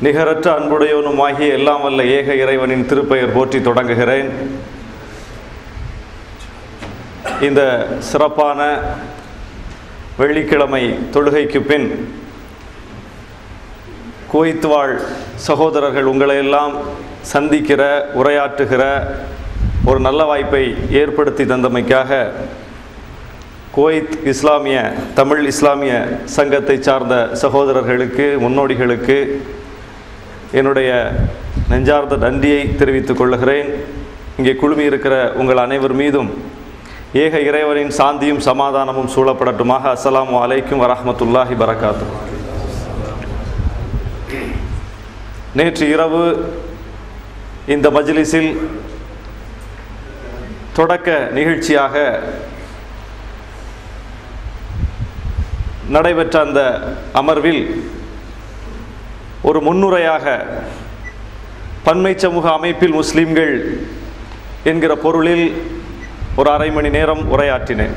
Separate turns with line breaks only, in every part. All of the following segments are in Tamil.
நிகரற்ற அன்புடையவனுமாகிய எல்லாம் வல்ல ஏக இறைவனின் திருப்பெயர் போற்றி தொடங்குகிறேன் இந்த சிறப்பான வெள்ளிக்கிழமை தொழுகைக்கு பின் குவைத் வாழ் சகோதரர்கள் உங்களையெல்லாம் சந்திக்கிற உரையாற்றுகிற ஒரு நல்ல வாய்ப்பை ஏற்படுத்தி தந்தமைக்காக குவைத் இஸ்லாமிய தமிழ் இஸ்லாமிய சங்கத்தை சார்ந்த சகோதரர்களுக்கு முன்னோடிகளுக்கு என்னுடைய நெஞ்சார்ந்த நன்றியை தெரிவித்துக் கொள்கிறேன் இங்கே குழுமி இருக்கிற உங்கள் அனைவர் மீதும் ஏக இறைவனின் சாந்தியும் சமாதானமும் சூழப்படட்டுமாக அஸ்ஸலாமு அலைக்கும் வரஹ்மத்துல்லாஹி பரகாத்து நேற்று இரவு இந்த மஜ்லிஸில் தொடக்க நிகழ்ச்சியாக நடைபெற்ற அந்த அமர்வில் ஒரு முன்னுரையாக பன்மை சமூக அமைப்பில் முஸ்லிம்கள் என்கிற பொருளில் ஒரு அரை மணி நேரம் உரையாற்றினேன்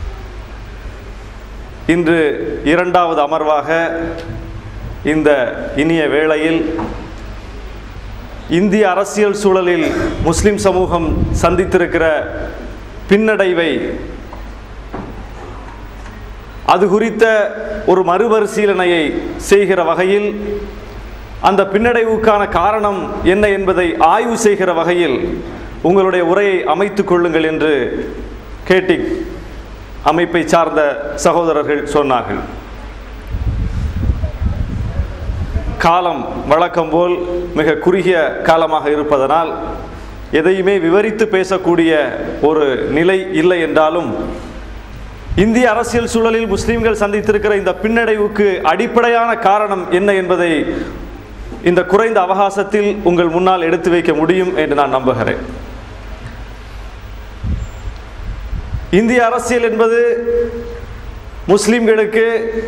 இன்று இரண்டாவது அமர்வாக இந்த இனிய வேளையில் இந்திய அரசியல் சூழலில் முஸ்லிம் சமூகம் சந்தித்திருக்கிற பின்னடைவை அது குறித்த ஒரு மறுபரிசீலனையை செய்கிற வகையில் அந்த பின்னடைவுக்கான காரணம் என்ன என்பதை ஆய்வு செய்கிற வகையில் உங்களுடைய உரையை அமைத்துக் கொள்ளுங்கள் என்று கேட்டி அமைப்பை சார்ந்த சகோதரர்கள் சொன்னார்கள் காலம் வழக்கம் போல் மிக குறுகிய காலமாக இருப்பதனால் எதையுமே விவரித்து பேசக்கூடிய ஒரு நிலை இல்லை என்றாலும் இந்திய அரசியல் சூழலில் முஸ்லிம்கள் சந்தித்திருக்கிற இந்த பின்னடைவுக்கு அடிப்படையான காரணம் என்ன என்பதை இந்த குறைந்த அவகாசத்தில் உங்கள் முன்னால் எடுத்து வைக்க முடியும் என்று நான் நம்புகிறேன் இந்திய அரசியல் என்பது முஸ்லிம்களுக்கு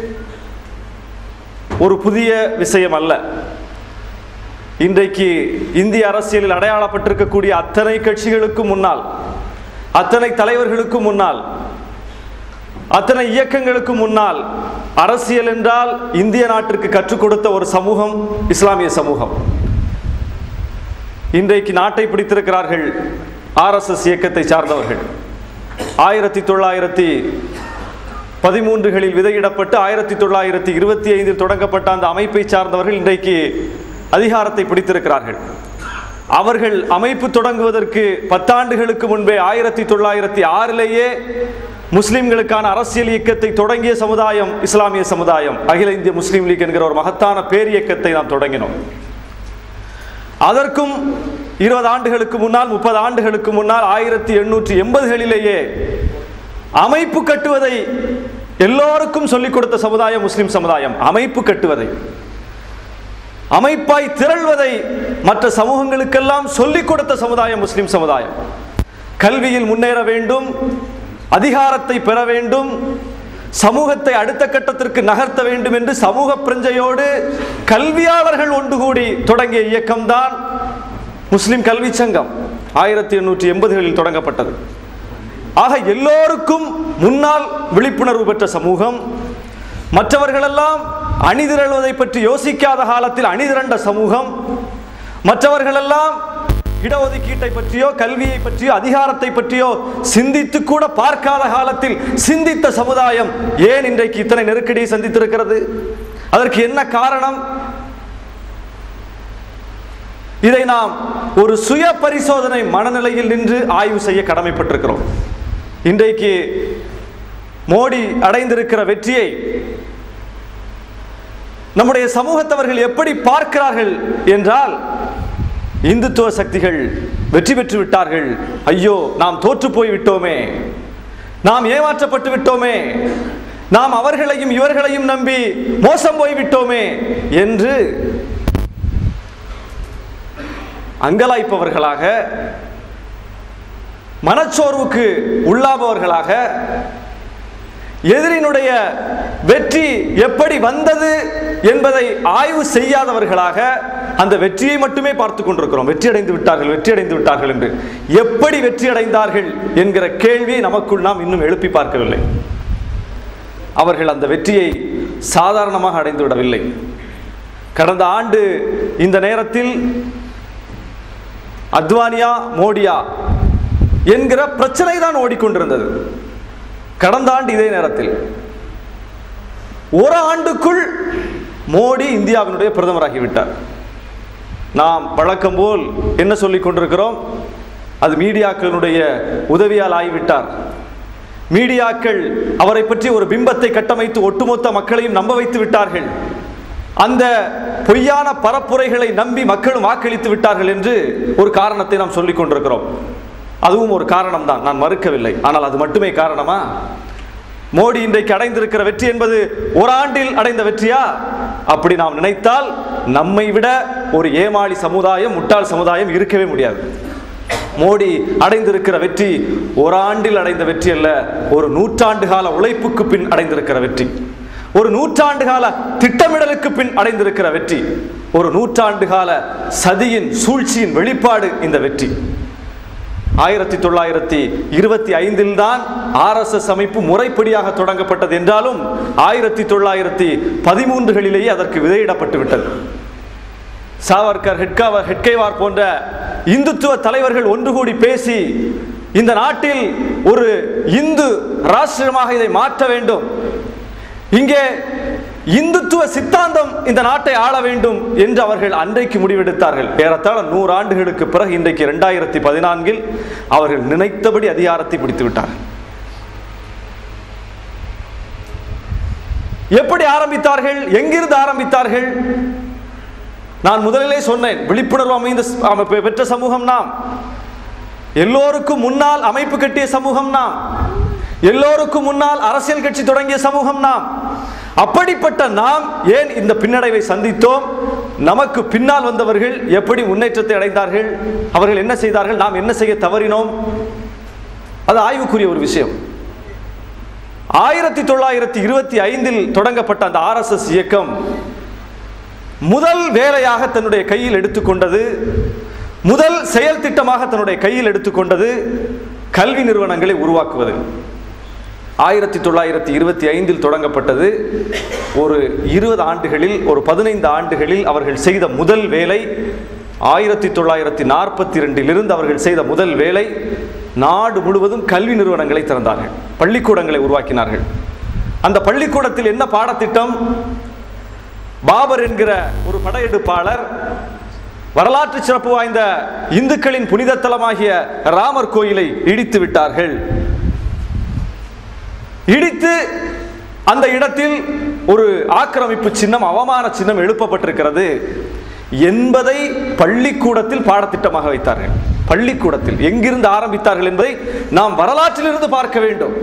ஒரு புதிய விஷயம் அல்ல இன்றைக்கு இந்திய அரசியலில் அடையாளப்பட்டிருக்கக்கூடிய அத்தனை கட்சிகளுக்கும் முன்னால் அத்தனை தலைவர்களுக்கும் முன்னால் அத்தனை இயக்கங்களுக்கு முன்னால் அரசியல் என்றால் இந்திய நாட்டிற்கு கற்றுக் கொடுத்த ஒரு சமூகம் இஸ்லாமிய சமூகம் இன்றைக்கு நாட்டை பிடித்திருக்கிறார்கள் ஆர்எஸ்எஸ் இயக்கத்தை சார்ந்தவர்கள் ஆயிரத்தி தொள்ளாயிரத்தி பதிமூன்றுகளில் விதையிடப்பட்டு ஆயிரத்தி தொள்ளாயிரத்தி இருபத்தி ஐந்தில் தொடங்கப்பட்ட அந்த அமைப்பை சார்ந்தவர்கள் இன்றைக்கு அதிகாரத்தை பிடித்திருக்கிறார்கள் அவர்கள் அமைப்பு தொடங்குவதற்கு பத்தாண்டுகளுக்கு முன்பே ஆயிரத்தி தொள்ளாயிரத்தி ஆறிலேயே முஸ்லிம்களுக்கான அரசியல் இயக்கத்தை தொடங்கிய சமுதாயம் இஸ்லாமிய சமுதாயம் அகில இந்திய முஸ்லீம் லீக் என்கிற ஒரு மகத்தான பேரியக்கத்தை நாம் தொடங்கினோம் அதற்கும் இருபது ஆண்டுகளுக்கு முன்னால் முப்பது ஆண்டுகளுக்கு முன்னால் ஆயிரத்தி எண்ணூற்றி எண்பதுகளிலேயே அமைப்பு கட்டுவதை எல்லோருக்கும் சொல்லிக் கொடுத்த சமுதாயம் முஸ்லிம் சமுதாயம் அமைப்பு கட்டுவதை அமைப்பாய் திரள்வதை மற்ற சமூகங்களுக்கெல்லாம் சொல்லிக் கொடுத்த சமுதாயம் முஸ்லிம் சமுதாயம் கல்வியில் முன்னேற வேண்டும் அதிகாரத்தை பெற வேண்டும் சமூகத்தை அடுத்த கட்டத்திற்கு நகர்த்த வேண்டும் என்று சமூக பிரஞ்சையோடு கல்வியாளர்கள் ஒன்று கூடி தொடங்கிய இயக்கம்தான் முஸ்லிம் கல்வி சங்கம் ஆயிரத்தி எண்ணூற்றி எண்பதுகளில் தொடங்கப்பட்டது ஆக எல்லோருக்கும் முன்னால் விழிப்புணர்வு பெற்ற சமூகம் மற்றவர்களெல்லாம் அணிதிரள்வதை பற்றி யோசிக்காத காலத்தில் அணிதிரண்ட சமூகம் மற்றவர்களெல்லாம் இடஒதுக்கீட்டை பற்றியோ கல்வியை பற்றியோ அதிகாரத்தை பற்றியோ சிந்தித்து கூட பார்க்காத காலத்தில் சிந்தித்த சமுதாயம் ஏன் இன்றைக்கு இத்தனை நெருக்கடியை சந்தித்திருக்கிறது அதற்கு என்ன காரணம் இதை நாம் ஒரு சுய பரிசோதனை மனநிலையில் நின்று ஆய்வு செய்ய கடமைப்பட்டிருக்கிறோம் இன்றைக்கு மோடி அடைந்திருக்கிற வெற்றியை நம்முடைய சமூகத்தவர்கள் எப்படி பார்க்கிறார்கள் என்றால் இந்துத்துவ சக்திகள் வெற்றி பெற்று விட்டார்கள் ஐயோ நாம் தோற்று போய் விட்டோமே நாம் ஏமாற்றப்பட்டு விட்டோமே நாம் அவர்களையும் இவர்களையும் நம்பி மோசம் போய் விட்டோமே என்று அங்கலாய்ப்பவர்களாக மனச்சோர்வுக்கு உள்ளாபவர்களாக எதிரினுடைய வெற்றி எப்படி வந்தது என்பதை ஆய்வு செய்யாதவர்களாக அந்த வெற்றியை மட்டுமே பார்த்து கொண்டிருக்கிறோம் வெற்றி அடைந்து விட்டார்கள் வெற்றி அடைந்து விட்டார்கள் என்று எப்படி வெற்றி அடைந்தார்கள் என்கிற கேள்வியை நமக்குள் நாம் இன்னும் எழுப்பி பார்க்கவில்லை அவர்கள் அந்த வெற்றியை சாதாரணமாக அடைந்து விடவில்லை கடந்த ஆண்டு இந்த நேரத்தில் அத்வானியா மோடியா என்கிற பிரச்சனை தான் ஓடிக்கொண்டிருந்தது கடந்த ஆண்டு இதே நேரத்தில் ஒரு ஆண்டுக்குள் மோடி இந்தியாவினுடைய பிரதமராகிவிட்டார் நாம் வழக்கம் போல் என்ன சொல்லிக் கொண்டிருக்கிறோம் அது மீடியாக்களுடைய உதவியால் ஆகிவிட்டார் மீடியாக்கள் அவரை பற்றி ஒரு பிம்பத்தை கட்டமைத்து ஒட்டுமொத்த மக்களையும் நம்ப வைத்து விட்டார்கள் அந்த பொய்யான பரப்புரைகளை நம்பி மக்களும் வாக்களித்து விட்டார்கள் என்று ஒரு காரணத்தை நாம் சொல்லிக் கொண்டிருக்கிறோம் அதுவும் ஒரு காரணம் தான் நான் மறுக்கவில்லை ஆனால் அது மட்டுமே காரணமா மோடி இன்றைக்கு அடைந்திருக்கிற வெற்றி என்பது ஒரு ஆண்டில் அடைந்த வெற்றியா அப்படி நாம் நினைத்தால் நம்மை விட ஒரு ஏமாளி சமுதாயம் முட்டாள் சமுதாயம் இருக்கவே முடியாது மோடி அடைந்திருக்கிற வெற்றி ஒரு ஆண்டில் அடைந்த வெற்றி அல்ல ஒரு நூற்றாண்டு கால உழைப்புக்கு பின் அடைந்திருக்கிற வெற்றி ஒரு நூற்றாண்டு கால திட்டமிடலுக்கு பின் அடைந்திருக்கிற வெற்றி ஒரு நூற்றாண்டு கால சதியின் சூழ்ச்சியின் வெளிப்பாடு இந்த வெற்றி ஆயிரத்தி தொள்ளாயிரத்தி இருபத்தி ஐந்தில் தான் ஆர்எஸ்எஸ் அமைப்பு முறைப்படியாக தொடங்கப்பட்டது என்றாலும் ஆயிரத்தி தொள்ளாயிரத்தி பதிமூன்றுகளிலேயே அதற்கு விதையிடப்பட்டு விட்டது சாவர்கர் ஹெட்காவர் ஹெட்கேவார் போன்ற இந்துத்துவ தலைவர்கள் ஒன்று கூடி பேசி இந்த நாட்டில் ஒரு இந்து ராஷ்டிரமாக இதை மாற்ற வேண்டும் இங்கே இந்துத்துவ சித்தாந்தம் இந்த நாட்டை ஆள வேண்டும் என்று அவர்கள் அன்றைக்கு முடிவெடுத்தார்கள் ஏறத்தாழ நூறு ஆண்டுகளுக்கு பிறகு இன்றைக்கு இரண்டாயிரத்தி பதினான்கில் அவர்கள் நினைத்தபடி அதிகாரத்தை பிடித்து விட்டார்கள் எப்படி ஆரம்பித்தார்கள் எங்கிருந்து ஆரம்பித்தார்கள் நான் முதலிலே சொன்னேன் விழிப்புணர்வு அமைந்த அமைப்பு பெற்ற சமூகம் நாம் எல்லோருக்கும் முன்னால் அமைப்பு கட்டிய சமூகம் நாம் எல்லோருக்கும் முன்னால் அரசியல் கட்சி தொடங்கிய சமூகம் நாம் அப்படிப்பட்ட நாம் ஏன் இந்த பின்னடைவை சந்தித்தோம் நமக்கு பின்னால் வந்தவர்கள் எப்படி முன்னேற்றத்தை அடைந்தார்கள் அவர்கள் என்ன செய்தார்கள் நாம் என்ன செய்ய தவறினோம் அது ஆய்வுக்குரிய ஒரு விஷயம் ஆயிரத்தி தொள்ளாயிரத்தி இருபத்தி ஐந்தில் தொடங்கப்பட்ட அந்த ஆர்எஸ்எஸ் இயக்கம் முதல் வேலையாக தன்னுடைய கையில் எடுத்துக்கொண்டது முதல் செயல் திட்டமாக தன்னுடைய கையில் எடுத்துக்கொண்டது கல்வி நிறுவனங்களை உருவாக்குவது ஆயிரத்தி தொள்ளாயிரத்தி இருபத்தி ஐந்தில் தொடங்கப்பட்டது ஒரு இருபது ஆண்டுகளில் ஒரு பதினைந்து ஆண்டுகளில் அவர்கள் செய்த முதல் வேலை ஆயிரத்தி தொள்ளாயிரத்தி நாற்பத்தி ரெண்டிலிருந்து அவர்கள் செய்த முதல் வேலை நாடு முழுவதும் கல்வி நிறுவனங்களை திறந்தார்கள் பள்ளிக்கூடங்களை உருவாக்கினார்கள் அந்த பள்ளிக்கூடத்தில் என்ன பாடத்திட்டம் பாபர் என்கிற ஒரு படையெடுப்பாளர் வரலாற்று சிறப்பு வாய்ந்த இந்துக்களின் புனித தலமாகிய ராமர் கோயிலை இடித்து விட்டார்கள் இடித்து அந்த இடத்தில் ஒரு ஆக்கிரமிப்பு சின்னம் அவமான சின்னம் எழுப்பப்பட்டிருக்கிறது என்பதை பள்ளிக்கூடத்தில் பாடத்திட்டமாக வைத்தார்கள் பள்ளிக்கூடத்தில் எங்கிருந்து ஆரம்பித்தார்கள் என்பதை நாம் வரலாற்றிலிருந்து பார்க்க வேண்டும்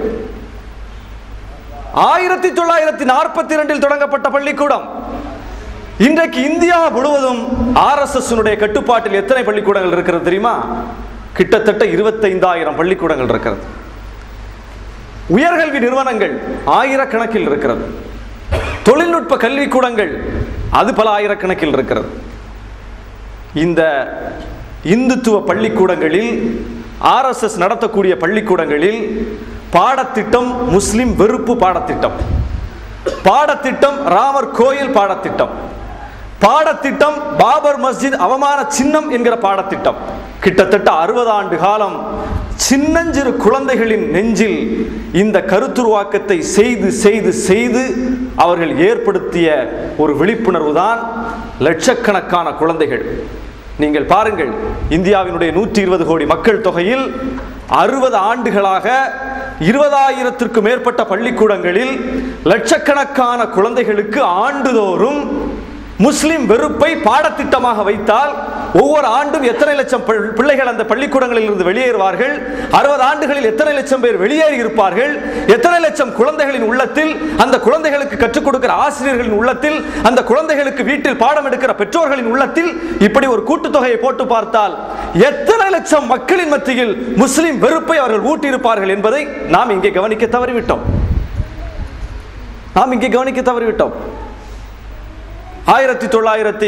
ஆயிரத்தி தொள்ளாயிரத்தி நாற்பத்தி இரண்டில் தொடங்கப்பட்ட பள்ளிக்கூடம் இன்றைக்கு இந்தியா முழுவதும் ஆர்எஸ்எஸ் கட்டுப்பாட்டில் எத்தனை பள்ளிக்கூடங்கள் இருக்கிறது தெரியுமா கிட்டத்தட்ட இருபத்தைந்தாயிரம் பள்ளிக்கூடங்கள் இருக்கிறது உயர்கல்வி நிறுவனங்கள் ஆயிரக்கணக்கில் இருக்கிறது தொழில்நுட்ப கல்விக்கூடங்கள் அது பல ஆயிரக்கணக்கில் இருக்கிறது இந்த இந்துத்துவ பள்ளிக்கூடங்களில் ஆர்எஸ்எஸ் நடத்தக்கூடிய பள்ளிக்கூடங்களில் பாடத்திட்டம் முஸ்லிம் வெறுப்பு பாடத்திட்டம் பாடத்திட்டம் ராமர் கோயில் பாடத்திட்டம் பாடத்திட்டம் பாபர் மஸ்ஜித் அவமான சின்னம் என்கிற பாடத்திட்டம் கிட்டத்தட்ட அறுபது ஆண்டு காலம் சின்னஞ்சிறு குழந்தைகளின் நெஞ்சில் இந்த கருத்துருவாக்கத்தை செய்து செய்து செய்து அவர்கள் ஏற்படுத்திய ஒரு விழிப்புணர்வு தான் லட்சக்கணக்கான குழந்தைகள் நீங்கள் பாருங்கள் இந்தியாவினுடைய நூற்றி இருபது கோடி மக்கள் தொகையில் அறுபது ஆண்டுகளாக இருபதாயிரத்திற்கும் மேற்பட்ட பள்ளிக்கூடங்களில் லட்சக்கணக்கான குழந்தைகளுக்கு ஆண்டுதோறும் முஸ்லிம் வெறுப்பை பாடத்திட்டமாக வைத்தால் ஒவ்வொரு ஆண்டும் எத்தனை லட்சம் பிள்- பிள்ளைகள் அந்த பள்ளிக்கூடங்களில் இருந்து வெளியேறுவார்கள் அறுபது ஆண்டுகளில் எத்தனை லட்சம் பேர் வெளியேறி இருப்பார்கள் எத்தனை லட்சம் குழந்தைகளின் உள்ளத்தில் அந்த குழந்தைகளுக்கு கற்றுக் கொடுக்கிற ஆசிரியர்களின் உள்ளத்தில் அந்த குழந்தைகளுக்கு வீட்டில் பாடம் எடுக்கிற பெற்றோர்களின் உள்ளத்தில் இப்படி ஒரு கூட்டுத்தொகையை போட்டு பார்த்தால் எத்தனை லட்சம் மக்களின் மத்தியில் முஸ்லிம் வெறுப்பை அவர்கள் ஊட்டியிருப்பார்கள் என்பதை நாம் இங்கே கவனிக்க தவறிவிட்டோம் நாம் இங்கே கவனிக்க தவறிவிட்டோம் ஆயிரத்தி தொள்ளாயிரத்தி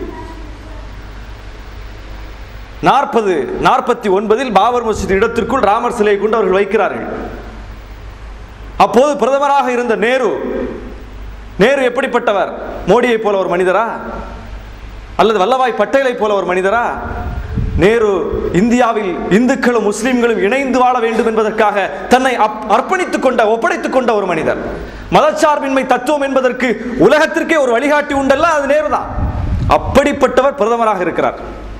நாற்பது நாற்பத்தி ஒன்பதில் பாபர் மஸ்ஜித் இடத்திற்குள் ராமர் சிலையை கொண்டு அவர்கள் வைக்கிறார்கள் அப்போது பிரதமராக இருந்த நேரு நேரு எப்படிப்பட்டவர் மோடியை போல ஒரு மனிதரா அல்லது வல்லபாய் பட்டேலை போல ஒரு மனிதரா நேரு இந்தியாவில் இந்துக்களும் முஸ்லிம்களும் இணைந்து வாழ வேண்டும் என்பதற்காக தன்னை அப்- அர்ப்பணித்துக் கொண்ட ஒப்படைத்துக் கொண்ட ஒரு மனிதர் மதச்சார்பின்மை தத்துவம் என்பதற்கு உலகத்திற்கே ஒரு வழிகாட்டி உண்டல்ல அது நேருதான் அப்படிப்பட்டவர் பிரதமராக இருக்கிறார்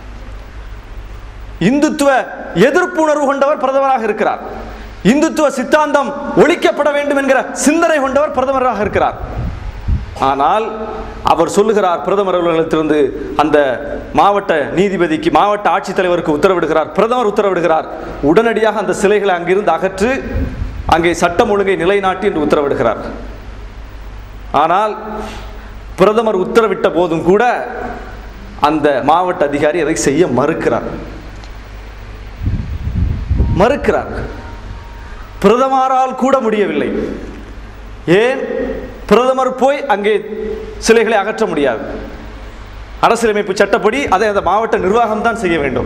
இந்துத்துவ எதிர்ப்புணர்வு கொண்டவர் பிரதமராக இருக்கிறார் இந்துத்துவ சித்தாந்தம் ஒழிக்கப்பட வேண்டும் என்கிற சிந்தனை கொண்டவர் பிரதமராக இருக்கிறார் ஆனால் அவர் சொல்லுகிறார் பிரதமர் அலுவலகத்திலிருந்து அந்த மாவட்ட நீதிபதிக்கு மாவட்ட ஆட்சித்தலைவருக்கு உத்தரவிடுகிறார் பிரதமர் உத்தரவிடுகிறார் உடனடியாக அந்த சிலைகளை அங்கிருந்து அகற்று அங்கே சட்டம் ஒழுங்கை நிலைநாட்டி என்று உத்தரவிடுகிறார் ஆனால் பிரதமர் உத்தரவிட்ட போதும் கூட அந்த மாவட்ட அதிகாரி அதை செய்ய மறுக்கிறார் மறுக்கிறார் பிரதமரால் கூட முடியவில்லை ஏன் பிரதமர் போய் அங்கே சிலைகளை அகற்ற முடியாது அரசியலமைப்பு சட்டப்படி அதை அந்த மாவட்ட நிர்வாகம் தான் செய்ய வேண்டும்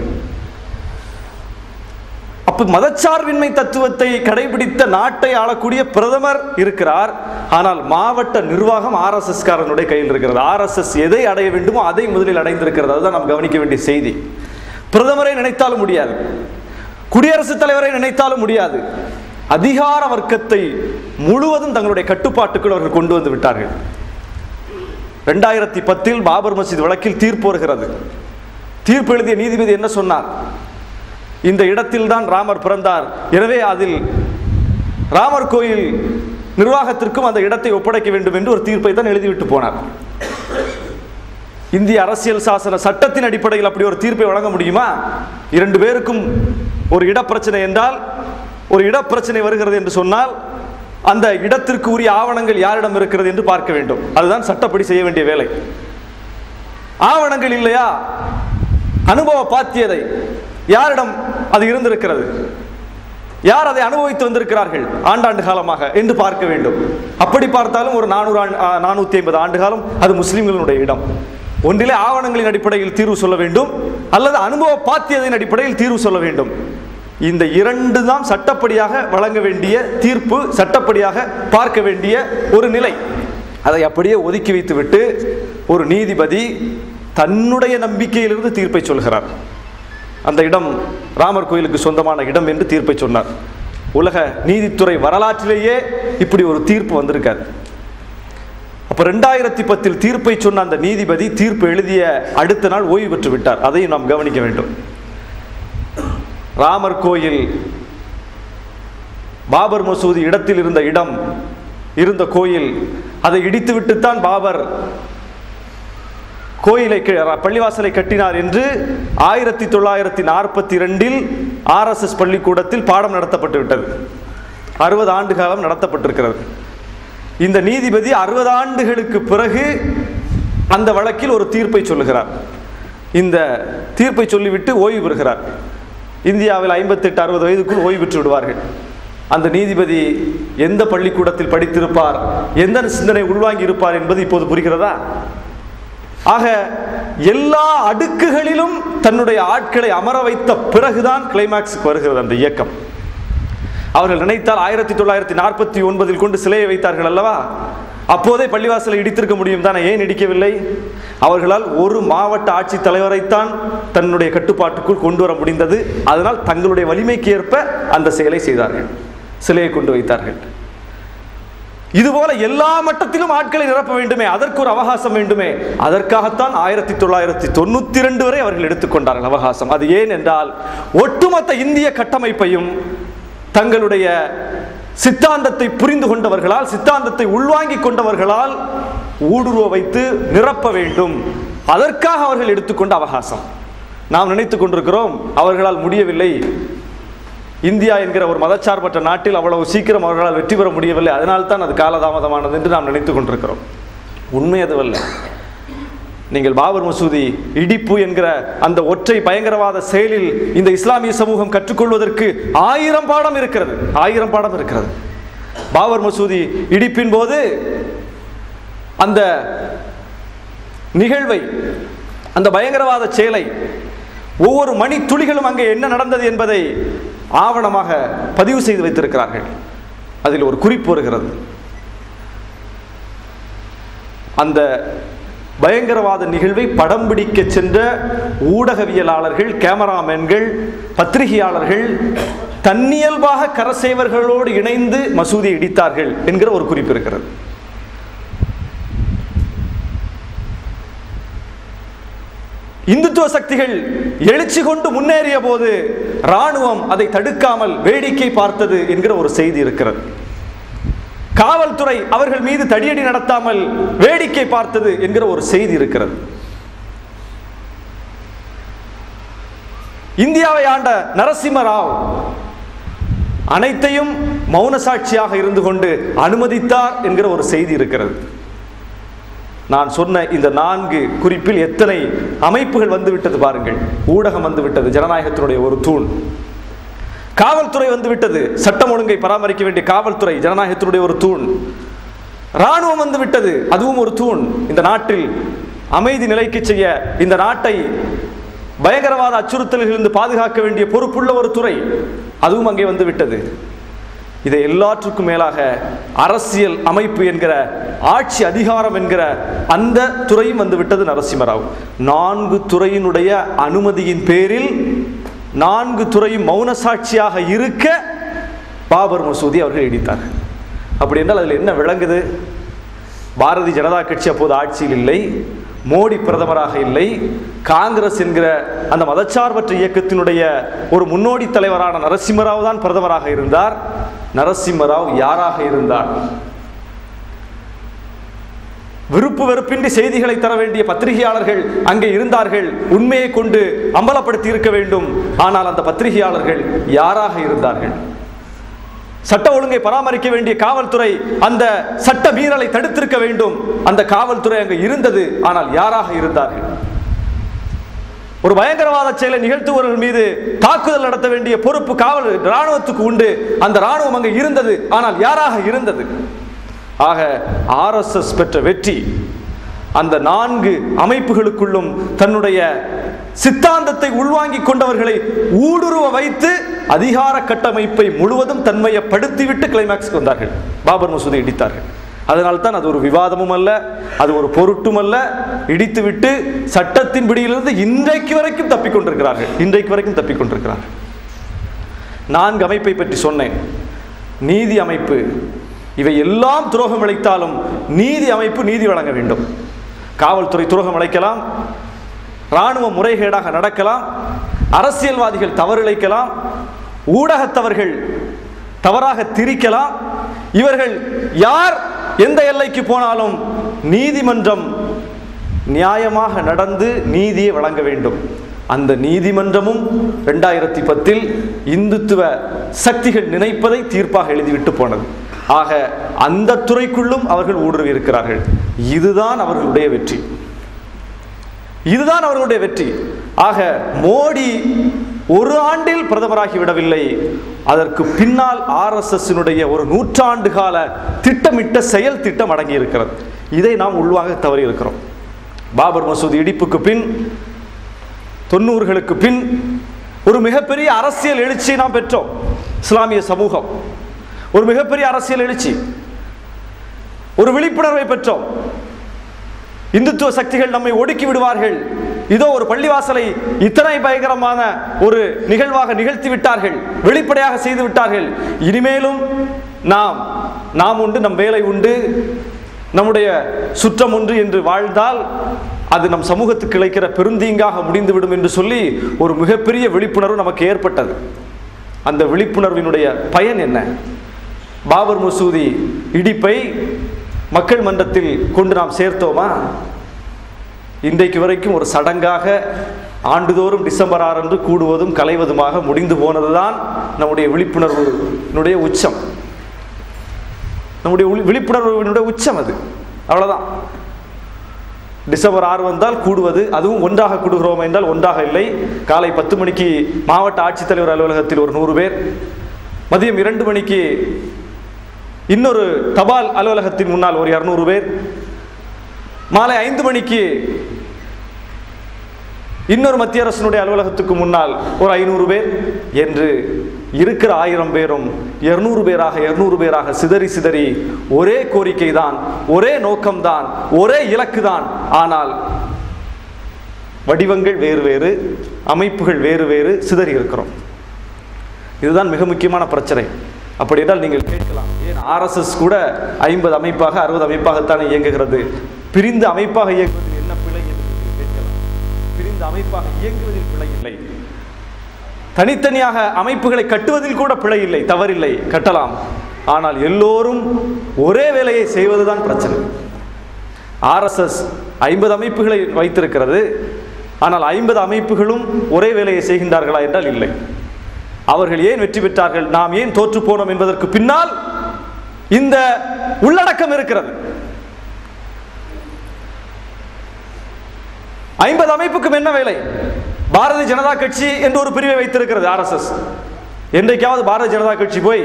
அப்ப மதச்சார்பின்மை தத்துவத்தை கடைபிடித்த நாட்டை ஆளக்கூடிய பிரதமர் இருக்கிறார் ஆனால் மாவட்ட நிர்வாகம் ஆர்எஸ்எஸ் காரனுடைய கையில் இருக்கிறது ஆர்எஸ்எஸ் எதை அடைய வேண்டுமோ அதை முதலில் அடைந்திருக்கிறது அதுதான் நாம் கவனிக்க வேண்டிய செய்தி பிரதமரை நினைத்தாலும் முடியாது குடியரசுத் தலைவரை நினைத்தாலும் முடியாது அதிகார வர்க்கத்தை முழுவதும் தங்களுடைய கட்டுப்பாட்டுக்குள் அவர்கள் கொண்டு வந்து விட்டார்கள் ரெண்டாயிரத்தி பத்தில் பாபர் மஸ்ஜித் வழக்கில் தீர்ப்பு வருகிறது தீர்ப்பு எழுதிய நீதிபதி என்ன சொன்னார் இந்த இடத்தில்தான் ராமர் பிறந்தார் எனவே அதில் ராமர் கோயில் நிர்வாகத்திற்கும் அந்த இடத்தை ஒப்படைக்க வேண்டும் என்று ஒரு தீர்ப்பை தான் எழுதிவிட்டு போனார் இந்திய அரசியல் சாசன சட்டத்தின் அடிப்படையில் அப்படி ஒரு தீர்ப்பை வழங்க முடியுமா இரண்டு பேருக்கும் ஒரு இடப்பிரச்சனை என்றால் ஒரு இடப்பிரச்சனை வருகிறது என்று சொன்னால் அந்த இடத்திற்கு உரிய ஆவணங்கள் யாரிடம் இருக்கிறது என்று பார்க்க வேண்டும் அதுதான் சட்டப்படி செய்ய வேண்டிய வேலை ஆவணங்கள் இல்லையா அனுபவ பாத்தியதை யாரிடம் அது இருந்திருக்கிறது யார் அதை அனுபவித்து வந்திருக்கிறார்கள் ஆண்டாண்டு காலமாக என்று பார்க்க வேண்டும் அப்படி பார்த்தாலும் ஒரு நானூறு நானூற்றி ஐம்பது ஆண்டு காலம் அது முஸ்லிம்களுடைய இடம் ஒன்றிலே ஆவணங்களின் அடிப்படையில் தீர்வு சொல்ல வேண்டும் அல்லது அனுபவ பாத்தியத்தின் அடிப்படையில் தீர்வு சொல்ல வேண்டும் இந்த இரண்டு தான் சட்டப்படியாக வழங்க வேண்டிய தீர்ப்பு சட்டப்படியாக பார்க்க வேண்டிய ஒரு நிலை அதை அப்படியே ஒதுக்கி வைத்துவிட்டு ஒரு நீதிபதி தன்னுடைய நம்பிக்கையிலிருந்து தீர்ப்பை சொல்கிறார் அந்த இடம் ராமர் கோயிலுக்கு சொந்தமான இடம் என்று தீர்ப்பை சொன்னார் உலக நீதித்துறை வரலாற்றிலேயே இப்படி ஒரு தீர்ப்பு வந்திருக்காது அப்ப ரெண்டாயிரத்தி பத்தில் தீர்ப்பை சொன்ன அந்த நீதிபதி தீர்ப்பு எழுதிய அடுத்த நாள் ஓய்வு பெற்று விட்டார் அதையும் நாம் கவனிக்க வேண்டும் ராமர் கோயில் பாபர் மசூதி இடத்தில் இருந்த இடம் இருந்த கோயில் அதை இடித்துவிட்டுத்தான் பாபர் கோயிலை கி- பள்ளிவாசலை கட்டினார் என்று ஆயிரத்தி தொள்ளாயிரத்தி நாற்பத்தி ரெண்டில் ஆர்எஸ்எஸ் பள்ளிக்கூடத்தில் பாடம் நடத்தப்பட்டு விட்டது அறுபது ஆண்டு காலம் நடத்தப்பட்டிருக்கிறது இந்த நீதிபதி அறுபது ஆண்டுகளுக்கு பிறகு அந்த வழக்கில் ஒரு தீர்ப்பை சொல்லுகிறார் இந்த தீர்ப்பை சொல்லிவிட்டு ஓய்வு பெறுகிறார் இந்தியாவில் ஐம்பத்தெட்டு அறுபது வயதுக்குள் ஓய்வு பெற்று விடுவார்கள் அந்த நீதிபதி எந்த பள்ளிக்கூடத்தில் படித்திருப்பார் எந்த சிந்தனை உள்வாங்கி இருப்பார் என்பது இப்போது புரிகிறதா ஆக எல்லா அடுக்குகளிலும் தன்னுடைய ஆட்களை அமர வைத்த பிறகுதான் கிளைமாக்ஸுக்கு வருகிறது அந்த இயக்கம் அவர்கள் நினைத்தால் ஆயிரத்தி தொள்ளாயிரத்தி நாற்பத்தி ஒன்பதில் கொண்டு சிலையை வைத்தார்கள் அல்லவா அப்போதே பள்ளிவாசலை இடித்திருக்க முடியும் தானே ஏன் இடிக்கவில்லை அவர்களால் ஒரு மாவட்ட ஆட்சித் தலைவரைத்தான் தன்னுடைய கட்டுப்பாட்டுக்குள் கொண்டு வர முடிந்தது அதனால் தங்களுடைய வலிமைக்கு ஏற்ப அந்த செயலை செய்தார்கள் சிலையை கொண்டு வைத்தார்கள் இதுபோல எல்லா மட்டத்திலும் ஆட்களை நிரப்ப வேண்டுமே அதற்கு ஒரு அவகாசம் வேண்டுமே அதற்காகத்தான் ஆயிரத்தி தொள்ளாயிரத்தி தொண்ணூத்தி ரெண்டு வரை அவர்கள் எடுத்துக்கொண்டார்கள் அவகாசம் அது ஏன் என்றால் ஒட்டுமொத்த இந்திய கட்டமைப்பையும் தங்களுடைய சித்தாந்தத்தை புரிந்து கொண்டவர்களால் சித்தாந்தத்தை உள்வாங்கிக் கொண்டவர்களால் ஊடுருவ வைத்து நிரப்ப வேண்டும் அதற்காக அவர்கள் எடுத்துக்கொண்ட அவகாசம் நாம் நினைத்துக் கொண்டிருக்கிறோம் அவர்களால் முடியவில்லை இந்தியா என்கிற ஒரு மதச்சார்பற்ற நாட்டில் அவ்வளவு சீக்கிரம் அவர்களால் வெற்றி பெற முடியவில்லை அதனால்தான் அது காலதாமதமானது என்று நாம் நினைத்துக் கொண்டிருக்கிறோம் உண்மை அதுவல்ல நீங்கள் பாபர் மசூதி இடிப்பு என்கிற அந்த ஒற்றை பயங்கரவாத செயலில் இந்த இஸ்லாமிய சமூகம் கற்றுக்கொள்வதற்கு ஆயிரம் பாடம் இருக்கிறது ஆயிரம் பாடம் இருக்கிறது பாபர் மசூதி இடிப்பின் போது அந்த நிகழ்வை அந்த பயங்கரவாத செயலை ஒவ்வொரு மணி துளிகளும் அங்கே என்ன நடந்தது என்பதை ஆவணமாக பதிவு செய்து வைத்திருக்கிறார்கள் அதில் ஒரு குறிப்பு வருகிறது அந்த பயங்கரவாத நிகழ்வை படம் பிடிக்க சென்ற ஊடகவியலாளர்கள் கேமராமேன்கள் பத்திரிகையாளர்கள் தன்னியல்பாக கரசேவர்களோடு இணைந்து மசூதியை இடித்தார்கள் என்கிற ஒரு குறிப்பு இருக்கிறது இந்துத்துவ சக்திகள் எழுச்சி கொண்டு முன்னேறிய போது ராணுவம் அதை தடுக்காமல் வேடிக்கை பார்த்தது என்கிற ஒரு செய்தி இருக்கிறது காவல்துறை அவர்கள் மீது தடியடி நடத்தாமல் வேடிக்கை பார்த்தது என்கிற ஒரு செய்தி இருக்கிறது இந்தியாவை ஆண்ட நரசிம்ம ராவ் அனைத்தையும் மௌன சாட்சியாக இருந்து கொண்டு அனுமதித்தார் என்கிற ஒரு செய்தி இருக்கிறது நான் சொன்ன இந்த நான்கு குறிப்பில் எத்தனை அமைப்புகள் வந்துவிட்டது பாருங்கள் ஊடகம் வந்துவிட்டது ஜனநாயகத்தினுடைய ஒரு தூண் காவல்துறை வந்துவிட்டது சட்டம் ஒழுங்கை பராமரிக்க வேண்டிய காவல்துறை ஜனநாயகத்தினுடைய ஒரு தூண் ராணுவம் வந்து விட்டது அதுவும் ஒரு தூண் இந்த நாட்டில் அமைதி நிலைக்கு செய்ய இந்த நாட்டை பயங்கரவாத அச்சுறுத்தல்களிலிருந்து பாதுகாக்க வேண்டிய பொறுப்புள்ள ஒரு துறை அதுவும் அங்கே வந்து விட்டது இதை எல்லாற்றுக்கும் மேலாக அரசியல் அமைப்பு என்கிற ஆட்சி அதிகாரம் என்கிற அந்த துறையும் வந்து விட்டது நரசிம்மராவ் நான்கு துறையினுடைய அனுமதியின் பேரில் நான்கு துறையும் மௌன சாட்சியாக இருக்க பாபர் மசூதி அவர்கள் இடித்தார்கள் அப்படி என்றால் அதில் என்ன விளங்குது பாரதிய ஜனதா கட்சி அப்போது ஆட்சியில் இல்லை மோடி பிரதமராக இல்லை காங்கிரஸ் என்கிற அந்த மதச்சார்பற்ற இயக்கத்தினுடைய ஒரு முன்னோடி தலைவரான நரசிம்மராவ் தான் பிரதமராக இருந்தார் நரசிம்மராவ் யாராக இருந்தார் விருப்பு வெறுப்பின்றி செய்திகளை தர வேண்டிய பத்திரிகையாளர்கள் அங்கே இருந்தார்கள் உண்மையை கொண்டு அம்பலப்படுத்தி இருக்க வேண்டும் ஆனால் அந்த பத்திரிகையாளர்கள் யாராக இருந்தார்கள் சட்ட ஒழுங்கை பராமரிக்க வேண்டிய காவல்துறை அந்த சட்ட மீறலை தடுத்திருக்க வேண்டும் அந்த காவல்துறை அங்கு இருந்தது ஆனால் யாராக இருந்தார்கள் ஒரு பயங்கரவாத செயலை நிகழ்த்துவர்கள் மீது தாக்குதல் நடத்த வேண்டிய பொறுப்பு காவல் ராணுவத்துக்கு உண்டு அந்த ராணுவம் அங்கு இருந்தது ஆனால் யாராக இருந்தது ஆக ஆர்எஸ்எஸ் பெற்ற வெற்றி அந்த நான்கு அமைப்புகளுக்குள்ளும் தன்னுடைய சித்தாந்தத்தை உள்வாங்கிக் கொண்டவர்களை ஊடுருவ வைத்து அதிகார கட்டமைப்பை முழுவதும் தன்மையப்படுத்திவிட்டு கிளைமேக்ஸ்க்கு வந்தார்கள் பாபர் மசூதி இடித்தார்கள் அதனால் தான் அது ஒரு விவாதமும் அல்ல அது ஒரு பொருட்டும் அல்ல இடித்துவிட்டு சட்டத்தின் பிடியிலிருந்து இன்றைக்கு வரைக்கும் தப்பிக்கொண்டிருக்கிறார்கள் இன்றைக்கு வரைக்கும் தப்பிக்கொண்டிருக்கிறார்கள் நான்கு அமைப்பை பற்றி சொன்னேன் நீதி அமைப்பு இவை எல்லாம் துரோகம் இழைத்தாலும் நீதி அமைப்பு நீதி வழங்க வேண்டும் காவல்துறை துரோகம் இழைக்கலாம் இராணுவ முறைகேடாக நடக்கலாம் அரசியல்வாதிகள் தவறிழைக்கலாம் ஊடகத்தவர்கள் தவறாக திரிக்கலாம் இவர்கள் யார் எந்த எல்லைக்கு போனாலும் நீதிமன்றம் நியாயமாக நடந்து நீதியை வழங்க வேண்டும் அந்த நீதிமன்றமும் ரெண்டாயிரத்தி பத்தில் இந்துத்துவ சக்திகள் நினைப்பதை தீர்ப்பாக எழுதிவிட்டு போனது ஆக அந்த துறைக்குள்ளும் அவர்கள் ஊடுருவி இருக்கிறார்கள் இதுதான் அவர்களுடைய வெற்றி இதுதான் அவர்களுடைய வெற்றி ஆக மோடி ஒரு ஆண்டில் பிரதமராகி விடவில்லை அதற்கு பின்னால் ஆர்எஸ்எஸ்னுடைய ஒரு நூற்றாண்டு கால திட்டமிட்ட செயல் திட்டம் அடங்கி இருக்கிறது இதை நாம் உள்வாங்க தவறி இருக்கிறோம் பாபர் மசூதி இடிப்புக்கு பின் தொண்ணூறுகளுக்கு பின் ஒரு மிகப்பெரிய அரசியல் எழுச்சியை நாம் பெற்றோம் இஸ்லாமிய சமூகம் ஒரு மிகப்பெரிய அரசியல் எழுச்சி ஒரு விழிப்புணர்வை பெற்றோம் இந்துத்துவ சக்திகள் நம்மை ஒடுக்கி விடுவார்கள் இதோ ஒரு பள்ளிவாசலை இத்தனை பயங்கரமான ஒரு நிகழ்வாக நிகழ்த்தி விட்டார்கள் வெளிப்படையாக செய்து விட்டார்கள் இனிமேலும் நாம் நாம் உண்டு நம் வேலை உண்டு நம்முடைய சுற்றம் ஒன்று என்று வாழ்ந்தால் அது நம் சமூகத்துக்கு இழைக்கிற பெருந்தீங்காக முடிந்துவிடும் என்று சொல்லி ஒரு மிகப்பெரிய விழிப்புணர்வு நமக்கு ஏற்பட்டது அந்த விழிப்புணர்வினுடைய பயன் என்ன பாபர் மசூதி இடிப்பை மக்கள் மன்றத்தில் கொண்டு நாம் சேர்த்தோமா இன்றைக்கு வரைக்கும் ஒரு சடங்காக ஆண்டுதோறும் டிசம்பர் ஆறு அன்று கூடுவதும் கலைவதுமாக முடிந்து போனதுதான் நம்முடைய விழிப்புணர்வினுடைய உச்சம் நம்முடைய விழி- விழிப்புணர்வினுடைய உச்சம் அது அவ்வளவுதான் டிசம்பர் ஆறு வந்தால் கூடுவது அதுவும் ஒன்றாக கூடுகிறோம் என்றால் ஒன்றாக இல்லை காலை பத்து மணிக்கு மாவட்ட ஆட்சித்தலைவர் அலுவலகத்தில் ஒரு நூறு பேர் மதியம் இரண்டு மணிக்கு இன்னொரு தபால் அலுவலகத்தின் முன்னால் ஒரு இரநூறு பேர் மாலை ஐந்து மணிக்கு இன்னொரு மத்திய அரசினுடைய அலுவலகத்துக்கு முன்னால் ஒரு ஐநூறு பேர் என்று இருக்கிற ஆயிரம் பேரும் இருநூறு பேராக இருநூறு பேராக சிதறி சிதறி ஒரே கோரிக்கை தான் ஒரே நோக்கம்தான் ஒரே இலக்கு தான் ஆனால் வடிவங்கள் வேறு வேறு அமைப்புகள் வேறு வேறு சிதறி இருக்கிறோம் இதுதான் மிக முக்கியமான பிரச்சனை அப்படி என்றால் நீங்கள் கேட்கலாம் ஏன் ஆர்எஸ்எஸ் கூட ஐம்பது அமைப்பாக அறுபது அமைப்பாகத்தான் இயங்குகிறது பிரிந்த அமைப்பாக இயங்குவதில் என்ன பிழை என்று நீங்கள் கேட்கலாம் பிரிந்த அமைப்பாக இயங்குவதில் பிழை இல்லை தனித்தனியாக அமைப்புகளை கட்டுவதில் கூட பிழை இல்லை தவறில்லை கட்டலாம் ஆனால் எல்லோரும் ஒரே வேலையை செய்வதுதான் பிரச்சனை ஆர்எஸ்எஸ் ஐம்பது அமைப்புகளை வைத்திருக்கிறது ஆனால் ஐம்பது அமைப்புகளும் ஒரே வேலையை செய்கின்றார்களா என்றால் இல்லை அவர்கள் ஏன் வெற்றி பெற்றார்கள் நாம் ஏன் தோற்று போனோம் என்பதற்கு பின்னால் இந்த உள்ளடக்கம் இருக்கிறது ஐம்பது அமைப்புக்கும் என்ன வேலை பாரதிய ஜனதா கட்சி என்று ஒரு பிரிவை வைத்திருக்கிறது ஆர்எஸ்எஸ் என்றைக்காவது பாரதிய ஜனதா கட்சி போய்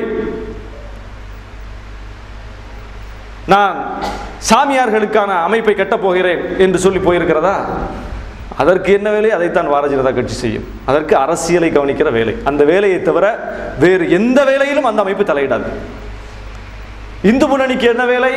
நான் சாமியார்களுக்கான அமைப்பை கட்டப் போகிறேன் என்று சொல்லி போயிருக்கிறதா அதற்கு என்ன வேலை அதைத்தான் பாரதிய ஜனதா கட்சி செய்யும் அதற்கு அரசியலை கவனிக்கிற வேலை அந்த வேலையை தவிர வேறு எந்த வேலையிலும் அந்த அமைப்பு தலையிடாது இந்து முன்னணிக்கு என்ன வேலை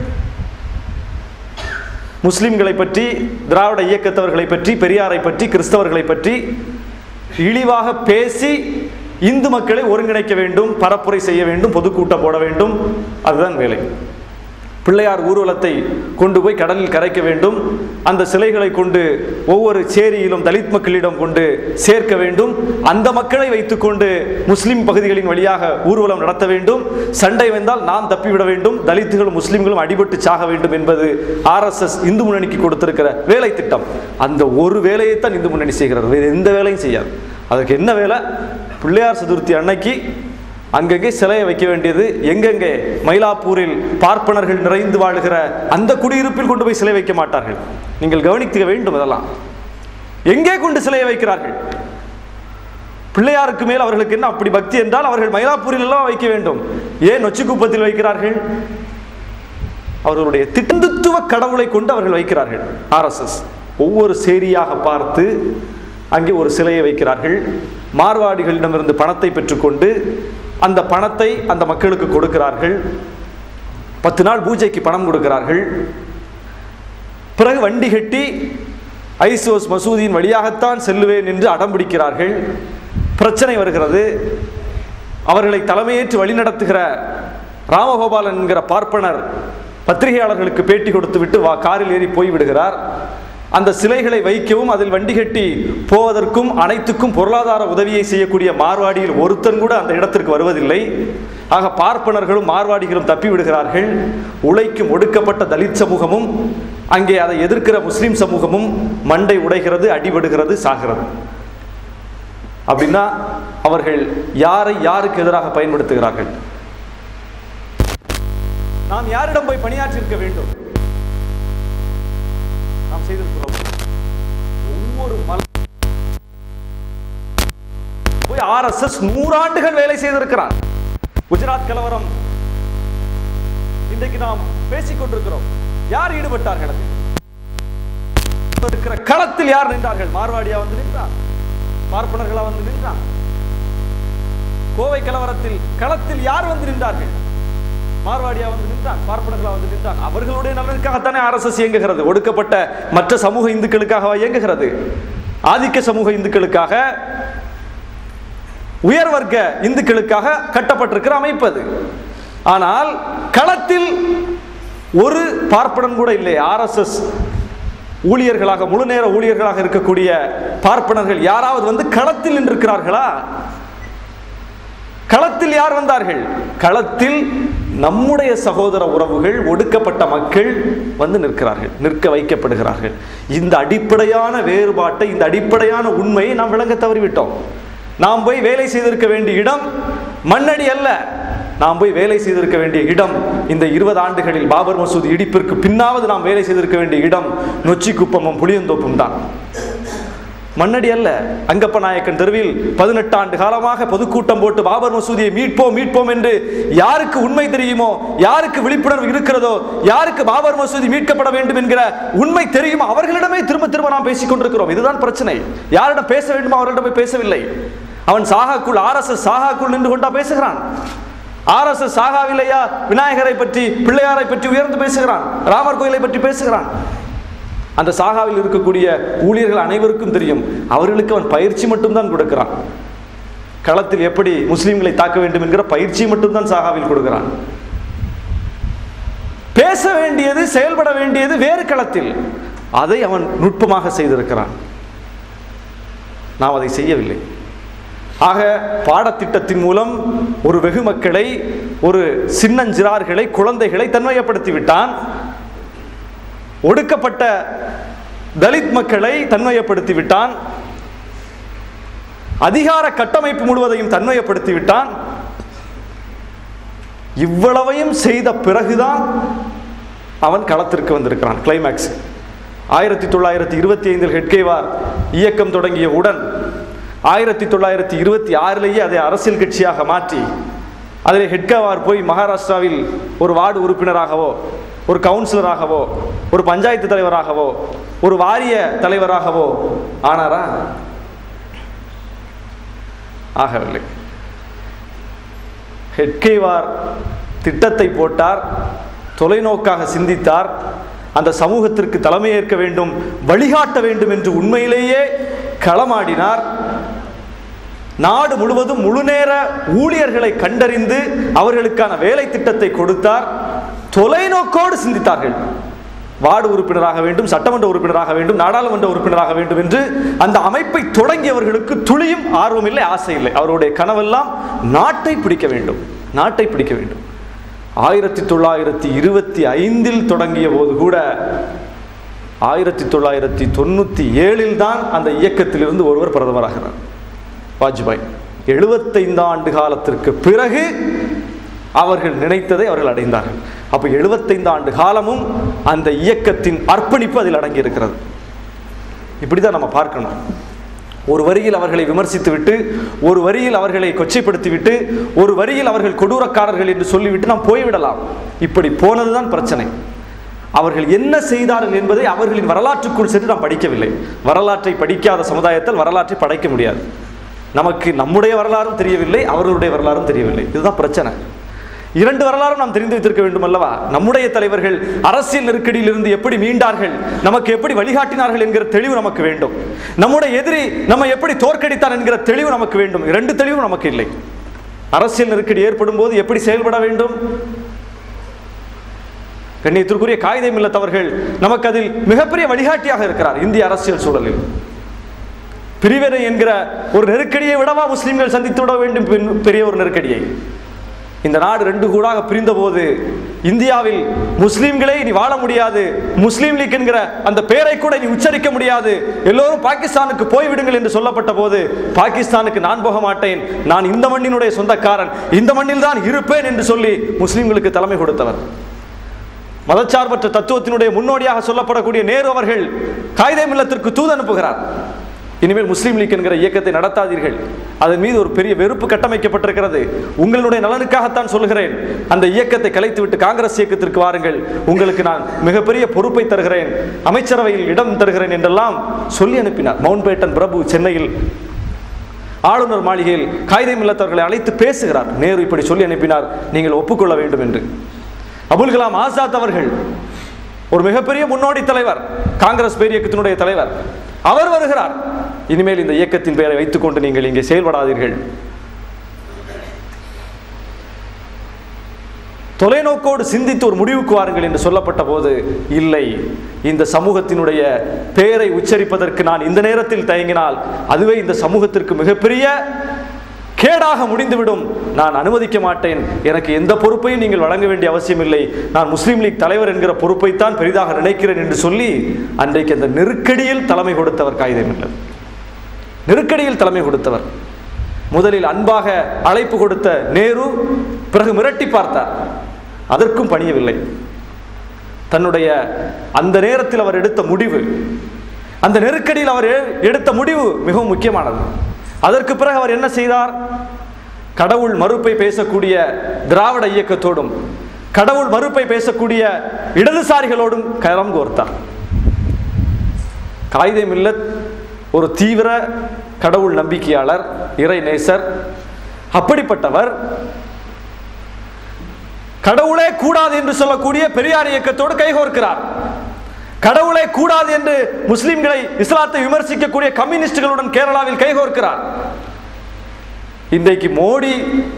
முஸ்லிம்களை பற்றி திராவிட இயக்கத்தவர்களை பற்றி பெரியாரை பற்றி கிறிஸ்தவர்களை பற்றி இழிவாக பேசி இந்து மக்களை ஒருங்கிணைக்க வேண்டும் பரப்புரை செய்ய வேண்டும் பொதுக்கூட்டம் போட வேண்டும் அதுதான் வேலை பிள்ளையார் ஊர்வலத்தை கொண்டு போய் கடலில் கரைக்க வேண்டும் அந்த சிலைகளை கொண்டு ஒவ்வொரு சேரியிலும் தலித் மக்களிடம் கொண்டு சேர்க்க வேண்டும் அந்த மக்களை வைத்துக்கொண்டு முஸ்லிம் பகுதிகளின் வழியாக ஊர்வலம் நடத்த வேண்டும் சண்டை வந்தால் நாம் தப்பிவிட வேண்டும் தலித்துகளும் முஸ்லிம்களும் அடிபட்டு சாக வேண்டும் என்பது ஆர்எஸ்எஸ் இந்து முன்னணிக்கு கொடுத்திருக்கிற வேலை திட்டம் அந்த ஒரு வேலையைத்தான் இந்து முன்னணி செய்கிறது வேறு எந்த வேலையும் செய்யாது அதுக்கு என்ன வேலை பிள்ளையார் சதுர்த்தி அன்னைக்கு அங்கங்கே சிலையை வைக்க வேண்டியது எங்கெங்கே மயிலாப்பூரில் பார்ப்பனர்கள் நிறைந்து வாழுகிற அந்த குடியிருப்பில் கொண்டு போய் சிலை வைக்க மாட்டார்கள் நீங்கள் கவனிக்க வேண்டும் இதெல்லாம் எங்கே கொண்டு சிலையை வைக்கிறார்கள் பிள்ளையாருக்கு மேல் அவர்களுக்கு என்ன அப்படி பக்தி என்றால் அவர்கள் மயிலாப்பூரில் எல்லாம் வைக்க வேண்டும் ஏன் நொச்சிக்குப்பத்தில் வைக்கிறார்கள் அவர்களுடைய திட்டத்துவ கடவுளை கொண்டு அவர்கள் வைக்கிறார்கள் ஆர்எஸ்எஸ் ஒவ்வொரு சேரியாக பார்த்து அங்கே ஒரு சிலையை வைக்கிறார்கள் மார்வாடிகளிடமிருந்து பணத்தை பெற்றுக்கொண்டு அந்த பணத்தை அந்த மக்களுக்கு கொடுக்கிறார்கள் பத்து நாள் பூஜைக்கு பணம் கொடுக்கிறார்கள் பிறகு வண்டி கட்டி ஐசோஸ் மசூதியின் வழியாகத்தான் செல்லுவேன் என்று அடம் பிடிக்கிறார்கள் பிரச்சனை வருகிறது அவர்களை தலைமையேற்று வழிநடத்துகிற ராமகோபாலன் என்கிற பார்ப்பனர் பத்திரிகையாளர்களுக்கு பேட்டி கொடுத்துவிட்டு வா காரில் ஏறி போய் விடுகிறார் அந்த சிலைகளை வைக்கவும் அதில் வண்டி கட்டி போவதற்கும் அனைத்துக்கும் பொருளாதார உதவியை செய்யக்கூடிய மார்வாடியில் ஒருத்தன் கூட அந்த இடத்திற்கு வருவதில்லை ஆக பார்ப்பனர்களும் மார்வாடிகளும் தப்பி விடுகிறார்கள் உழைக்கும் ஒடுக்கப்பட்ட தலித் சமூகமும் அங்கே அதை எதிர்க்கிற முஸ்லிம் சமூகமும் மண்டை உடைகிறது அடிபடுகிறது சாகிறது அப்படின்னா அவர்கள் யாரை யாருக்கு எதிராக பயன்படுத்துகிறார்கள் நாம் யாரிடம் போய் பணியாற்றிருக்க வேண்டும் நாம் செய்திருக்கிறோம் ஒவ்வொரு மல போய் ஆர்எஸ்எஸ் நூறாண்டுகள் வேலை செய்திருக்கிறார் குஜராத் கலவரம் இன்றைக்கு நாம் பேசிக் கொண்டிருக்கிறோம் யார் ஈடுபட்டார்கள் அதில் இருக்கிற களத்தில் யார் நின்றார்கள் மார்வாடியா வந்து நின்றார் பார்ப்பனர்களா வந்து நின்றார் கோவை கலவரத்தில் களத்தில் யார் வந்து நின்றார்கள் மார்வாடியா வந்து நின்றான் பார்ப்பனர்களா வந்து நின்றான் அவர்களுடைய நலனுக்காகத்தானே ஆர்எஸ்எஸ் இயங்குகிறது ஒடுக்கப்பட்ட மற்ற சமூக இந்துக்களுக்காக இயங்குகிறது ஆதிக்க சமூக இந்துக்களுக்காக உயர் வர்க்க இந்துக்களுக்காக கட்டப்பட்டிருக்கிற அமைப்பு அது ஆனால் களத்தில் ஒரு பார்ப்பனன் கூட இல்லை ஆர்எஸ்எஸ் ஊழியர்களாக முழு நேர ஊழியர்களாக இருக்கக்கூடிய பார்ப்பனர்கள் யாராவது வந்து களத்தில் நின்றிருக்கிறார்களா களத்தில் யார் வந்தார்கள் களத்தில் நம்முடைய சகோதர உறவுகள் ஒடுக்கப்பட்ட மக்கள் வந்து நிற்கிறார்கள் நிற்க வைக்கப்படுகிறார்கள் இந்த அடிப்படையான வேறுபாட்டை இந்த அடிப்படையான உண்மையை நாம் விளங்க தவறிவிட்டோம் நாம் போய் வேலை செய்திருக்க வேண்டிய இடம் மண்ணடி அல்ல நாம் போய் வேலை செய்திருக்க வேண்டிய இடம் இந்த இருபது ஆண்டுகளில் பாபர் மசூதி இடிப்பிற்கு பின்னாவது நாம் வேலை செய்திருக்க வேண்டிய இடம் நொச்சி குப்பமும் புளியந்தோப்பும் தான் மண்ணடி அல்ல அங்கப்ப நாயக்கன் தெருவில் பதினெட்டு ஆண்டு காலமாக பொதுக்கூட்டம் போட்டு பாபர் மசூதியை மீட்போம் மீட்போம் என்று யாருக்கு உண்மை தெரியுமோ யாருக்கு விழிப்புணர்வு இருக்கிறதோ யாருக்கு பாபர் மசூதி மீட்கப்பட வேண்டும் என்கிற உண்மை தெரியுமோ அவர்களிடமே திரும்ப திரும்ப நாம் பேசிக் கொண்டிருக்கிறோம் இதுதான் பிரச்சனை யாரிடம் பேச வேண்டுமோ அவர்களிடம் போய் பேசவில்லை அவன் சாகாக்குள் ஆர்எஸ்எஸ் சாகாக்குள் நின்று கொண்டா பேசுகிறான் ஆர்எஸ்எஸ் சாகாவில்லையா விநாயகரை பற்றி பிள்ளையாரை பற்றி உயர்ந்து பேசுகிறான் ராமர் கோயிலை பற்றி பேசுகிறான் அந்த சாகாவில் இருக்கக்கூடிய ஊழியர்கள் அனைவருக்கும் தெரியும் அவர்களுக்கு அவன் பயிற்சி மட்டும்தான் கொடுக்கிறான் களத்தில் எப்படி முஸ்லிம்களை தாக்க வேண்டும் என்கிற பயிற்சி மட்டும்தான் சாகாவில் கொடுக்கிறான் பேச வேண்டியது செயல்பட வேண்டியது வேறு களத்தில் அதை அவன் நுட்பமாக செய்திருக்கிறான் நாம் அதை செய்யவில்லை ஆக பாடத்திட்டத்தின் மூலம் ஒரு வெகு மக்களை ஒரு சின்னஞ்சிறார்களை குழந்தைகளை தன்மையப்படுத்தி விட்டான் ஒடுக்கப்பட்ட தலித் மக்களை தன்மையப்படுத்தி விட்டான் அதிகார கட்டமைப்பு முழுவதையும் தன்மையப்படுத்தி விட்டான் இவ்வளவையும் செய்த பிறகுதான் அவன் களத்திற்கு வந்திருக்கிறான் கிளைமேக்ஸ் ஆயிரத்தி தொள்ளாயிரத்தி இருபத்தி ஐந்தில் ஹெட்கேவார் இயக்கம் தொடங்கிய உடன் ஆயிரத்தி தொள்ளாயிரத்தி இருபத்தி ஆறிலேயே அதை அரசியல் கட்சியாக மாற்றி அதில் ஹெட்கேவார் போய் மகாராஷ்டிராவில் ஒரு வார்டு உறுப்பினராகவோ ஒரு கவுன்சிலராகவோ ஒரு பஞ்சாயத்து தலைவராகவோ ஒரு வாரிய தலைவராகவோ ஆனாரா ஆகவில்லை ஹெட்கேவார் திட்டத்தை போட்டார் தொலைநோக்காக சிந்தித்தார் அந்த சமூகத்திற்கு தலைமையேற்க வேண்டும் வழிகாட்ட வேண்டும் என்று உண்மையிலேயே களமாடினார் நாடு முழுவதும் முழுநேர ஊழியர்களை கண்டறிந்து அவர்களுக்கான வேலை திட்டத்தை கொடுத்தார் தொலைநோக்கோடு சிந்தித்தார்கள் வார்டு உறுப்பினராக வேண்டும் சட்டமன்ற உறுப்பினராக வேண்டும் நாடாளுமன்ற உறுப்பினராக வேண்டும் என்று அந்த அமைப்பை தொடங்கியவர்களுக்கு துளியும் ஆர்வமில்லை ஆசை இல்லை அவருடைய கனவெல்லாம் நாட்டை பிடிக்க வேண்டும் நாட்டை பிடிக்க வேண்டும் ஆயிரத்தி தொள்ளாயிரத்தி இருபத்தி ஐந்தில் தொடங்கிய போது கூட ஆயிரத்தி தொள்ளாயிரத்தி தொண்ணூற்றி ஏழில் தான் அந்த இயக்கத்திலிருந்து ஒருவர் பிரதமராகிறார் வாஜ்பாய் எழுபத்தைந்து ஆண்டு காலத்திற்கு பிறகு அவர்கள் நினைத்ததை அவர்கள் அடைந்தார்கள் அப்போ எழுபத்தைந்து ஆண்டு காலமும் அந்த இயக்கத்தின் அர்ப்பணிப்பு அதில் அடங்கி இருக்கிறது இப்படி தான் நம்ம பார்க்கணும் ஒரு வரியில் அவர்களை விமர்சித்து விட்டு ஒரு வரியில் அவர்களை கொச்சைப்படுத்தி விட்டு ஒரு வரியில் அவர்கள் கொடூரக்காரர்கள் என்று சொல்லிவிட்டு நாம் போய்விடலாம் இப்படி போனதுதான் பிரச்சனை அவர்கள் என்ன செய்தார்கள் என்பதை அவர்களின் வரலாற்றுக்குள் சென்று நாம் படிக்கவில்லை வரலாற்றை படிக்காத சமுதாயத்தில் வரலாற்றை படைக்க முடியாது நமக்கு நம்முடைய வரலாறும் தெரியவில்லை அவர்களுடைய வரலாறும் தெரியவில்லை இதுதான் பிரச்சனை இரண்டு வரலாறும் நாம் தெரிந்து வைத்திருக்க வேண்டும் அல்லவா நம்முடைய தலைவர்கள் அரசியல் நெருக்கடியில் இருந்து எப்படி மீண்டார்கள் நமக்கு எப்படி வழிகாட்டினார்கள் என்கிற தெளிவு நமக்கு வேண்டும் நம்முடைய எதிரி நம்ம எப்படி தோற்கடித்தான் என்கிற தெளிவு நமக்கு வேண்டும் இரண்டு தெளிவும் நமக்கு இல்லை அரசியல் நெருக்கடி ஏற்படும் போது எப்படி செயல்பட வேண்டும் கண்ணியத்திற்குரிய காகிதம் இல்லத்தவர்கள் நமக்கு அதில் மிகப்பெரிய வழிகாட்டியாக இருக்கிறார் இந்திய அரசியல் சூழலில் பிரிவினை என்கிற ஒரு நெருக்கடியை விடவா முஸ்லிம்கள் சந்தித்து விட வேண்டும் பெண்- பெரிய ஒரு நெருக்கடியை இந்த நாடு ரெண்டு கூடாக பிரிந்தபோது இந்தியாவில் முஸ்லிம்களே இனி வாழ முடியாது முஸ்லீம் லீக் என்கிற அந்த பெயரை கூட இனி உச்சரிக்க முடியாது எல்லோரும் பாகிஸ்தானுக்கு போய்விடுங்கள் என்று சொல்லப்பட்ட போது பாகிஸ்தானுக்கு நான் போக மாட்டேன் நான் இந்த மண்ணினுடைய சொந்தக்காரன் இந்த மண்ணில் தான் இருப்பேன் என்று சொல்லி முஸ்லிம்களுக்கு தலைமை கொடுத்தவர் மதச்சார்பற்ற தத்துவத்தினுடைய முன்னோடியாக சொல்லப்படக்கூடிய நேரு அவர்கள் காயிதே மில்லத்திற்கு தூது அனுப்புகிறார் இனிமேல் முஸ்லீம் லீக் என்கிற இயக்கத்தை நடத்தாதீர்கள் அதன் மீது ஒரு பெரிய வெறுப்பு கட்டமைக்கப்பட்டிருக்கிறது உங்களுடைய நலனுக்காகத்தான் சொல்கிறேன் அந்த இயக்கத்தை கலைத்துவிட்டு காங்கிரஸ் இயக்கத்திற்கு வாருங்கள் உங்களுக்கு நான் மிகப்பெரிய பொறுப்பை தருகிறேன் அமைச்சரவையில் இடம் தருகிறேன் என்றெல்லாம் சொல்லி அனுப்பினார் மவுண்ட் பேட்டன் பிரபு சென்னையில் ஆளுநர் மாளிகையில் காயிதே மில்லத்தவர்களை அழைத்து பேசுகிறார் நேரு இப்படி சொல்லி அனுப்பினார் நீங்கள் ஒப்புக்கொள்ள வேண்டும் என்று அபுல் கலாம் ஆசாத் அவர்கள் ஒரு மிகப்பெரிய முன்னோடி தலைவர் காங்கிரஸ் பேர் இயக்கத்தினுடைய தலைவர் அவர் வருகிறார் இனிமேல் இந்த இயக்கத்தின் பெயரை வைத்துக்கொண்டு நீங்கள் இங்கே செயல்படாதீர்கள் தொலைநோக்கோடு சிந்தித்து ஒரு முடிவுக்கு வாருங்கள் என்று சொல்லப்பட்ட போது இல்லை இந்த சமூகத்தினுடைய பெயரை உச்சரிப்பதற்கு நான் இந்த நேரத்தில் தயங்கினால் அதுவே இந்த சமூகத்திற்கு மிகப்பெரிய கேடாக முடிந்துவிடும் நான் அனுமதிக்க மாட்டேன் எனக்கு எந்த பொறுப்பையும் நீங்கள் வழங்க வேண்டிய அவசியம் இல்லை நான் முஸ்லீம் லீக் தலைவர் என்கிற பொறுப்பைத்தான் பெரிதாக நினைக்கிறேன் என்று சொல்லி அன்றைக்கு அந்த நெருக்கடியில் தலைமை கொடுத்தவர் காகிதமில்லர் நெருக்கடியில் தலைமை கொடுத்தவர் முதலில் அன்பாக அழைப்பு கொடுத்த நேரு பிறகு மிரட்டி பார்த்தார் அதற்கும் பணியவில்லை தன்னுடைய அந்த நேரத்தில் அவர் எடுத்த முடிவு அந்த நெருக்கடியில் அவர் எ- எடுத்த முடிவு மிகவும் முக்கியமானது அதற்கு பிறகு அவர் என்ன செய்தார் கடவுள் மறுப்பை பேசக்கூடிய திராவிட இயக்கத்தோடும் கடவுள் மறுப்பை பேசக்கூடிய இடதுசாரிகளோடும் கரம் கோர்த்தார் காயிதே மில்லத் ஒரு தீவிர கடவுள் நம்பிக்கையாளர் இறை நேசர் அப்படிப்பட்டவர் கடவுளே கூடாது என்று சொல்லக்கூடிய பெரியார் இயக்கத்தோடு கைகோர்க்கிறார் கடவுளே கூடாது என்று முஸ்லிம்களை இஸ்லாத்தை விமர்சிக்கக்கூடிய கம்யூனிஸ்டுகளுடன் கேரளாவில் கைகோர்க்கிறார் இன்றைக்கு மோடி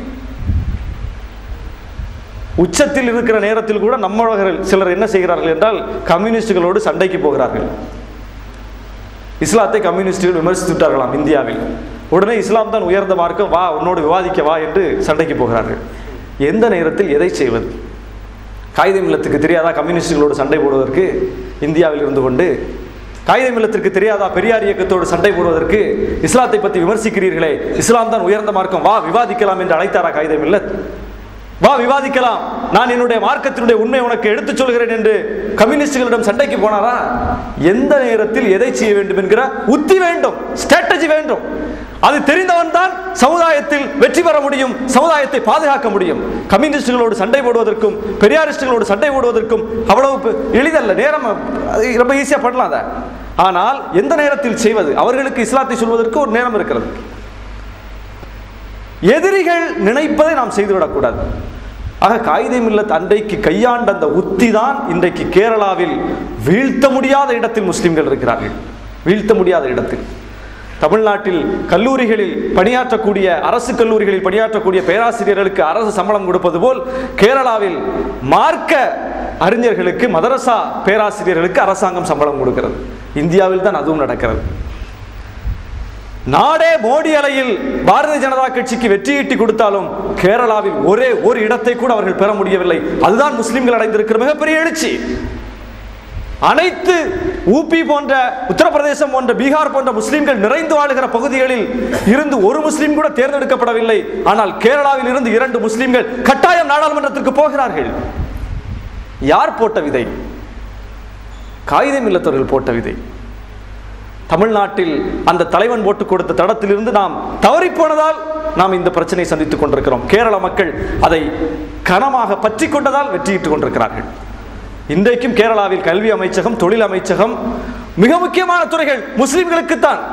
உச்சத்தில் இருக்கிற நேரத்தில் கூட நம்மவர்கள் சிலர் என்ன செய்கிறார்கள் என்றால் கம்யூனிஸ்டுகளோடு சண்டைக்கு போகிறார்கள் இஸ்லாத்தை கம்யூனிஸ்டுகள் விமர்சித்து விட்டார்களாம் இந்தியாவில் உடனே இஸ்லாம் தான் உயர்ந்த மார்க்கம் வா உன்னோடு விவாதிக்க வா என்று சண்டைக்கு போகிறார்கள் எந்த நேரத்தில் எதை செய்வது காகிதம் இல்லத்துக்கு தெரியாதா கம்யூனிஸ்டுகளோடு சண்டை போடுவதற்கு இந்தியாவில் இருந்து கொண்டு காகிதம் இல்லத்திற்கு தெரியாதா பெரியார் இயக்கத்தோடு சண்டை போடுவதற்கு இஸ்லாத்தை பற்றி விமர்சிக்கிறீர்களே இஸ்லாம் தான் உயர்ந்த மார்க்கம் வா விவாதிக்கலாம் என்று அழைத்தாரா காகிதம் இல்லத் வா விவாதிக்கலாம் நான் என்னுடைய மார்க்கத்தினுடைய உண்மை உனக்கு எடுத்துச் சொல்கிறேன் என்று கம்யூனிஸ்டுகளிடம் சண்டைக்கு போனாரா எந்த நேரத்தில் எதை செய்ய வேண்டும் என்கிற உத்தி வேண்டும் ஸ்ட்ராட்டஜி வேண்டும் அது தெரிந்தவன் தான் சமுதாயத்தில் வெற்றி பெற முடியும் சமுதாயத்தை பாதுகாக்க முடியும் கம்யூனிஸ்டுகளோடு சண்டை போடுவதற்கும் பெரியாரிஸ்டுகளோடு சண்டை போடுவதற்கும் அவ்வளவு பெ- எளிதல்ல நேரம் அது ரொம்ப ஈஸியாக பண்ணலாம் அதை ஆனால் எந்த நேரத்தில் செய்வது அவர்களுக்கு இஸ்லாத்தை சொல்வதற்கு ஒரு நேரம் இருக்கிறது எதிரிகள் நினைப்பதை நாம் செய்துவிடக்கூடாது ஆக காகிதம் இல்ல அன்றைக்கு கையாண்ட அந்த உத்தி தான் இன்றைக்கு கேரளாவில் வீழ்த்த முடியாத இடத்தில் முஸ்லிம்கள் இருக்கிறார்கள் வீழ்த்த முடியாத இடத்தில் தமிழ்நாட்டில் கல்லூரிகளில் பணியாற்றக்கூடிய அரசு கல்லூரிகளில் பணியாற்றக்கூடிய பேராசிரியர்களுக்கு அரசு சம்பளம் கொடுப்பது போல் கேரளாவில் மார்க்க அறிஞர்களுக்கு மதரசா பேராசிரியர்களுக்கு அரசாங்கம் சம்பளம் கொடுக்கிறது இந்தியாவில் தான் அதுவும் நடக்கிறது நாடே மோடி அலையில் பாரதிய ஜனதா கட்சிக்கு வெற்றியீட்டி கொடுத்தாலும் கேரளாவில் ஒரே ஒரு இடத்தை கூட அவர்கள் பெற முடியவில்லை அதுதான் முஸ்லிம்கள் அடைந்திருக்கிற மிகப்பெரிய எழுச்சி அனைத்து ஊபி போன்ற உத்தரப்பிரதேசம் போன்ற பீகார் போன்ற முஸ்லிம்கள் நிறைந்து வாழுகிற பகுதிகளில் இருந்து ஒரு முஸ்லிம் கூட தேர்ந்தெடுக்கப்படவில்லை ஆனால் கேரளாவில் இருந்து இரண்டு முஸ்லிம்கள் கட்டாயம் நாடாளுமன்றத்திற்கு போகிறார்கள் யார் போட்ட விதை காகிதம் இல்லத்தவர்கள் போட்ட விதை தமிழ்நாட்டில் அந்த தலைவன் போட்டு கொடுத்த தடத்திலிருந்து நாம் தவறிப் போனதால் நாம் இந்த பிரச்சனையை சந்தித்துக் கொண்டிருக்கிறோம் கேரள மக்கள் அதை கனமாக பற்றி கொண்டதால் வெற்றியிட்டுக் கொண்டிருக்கிறார்கள் இன்றைக்கும் கேரளாவில் கல்வி அமைச்சகம் தொழில் அமைச்சகம் மிக முக்கியமான துறைகள் முஸ்லிம்களுக்குத்தான்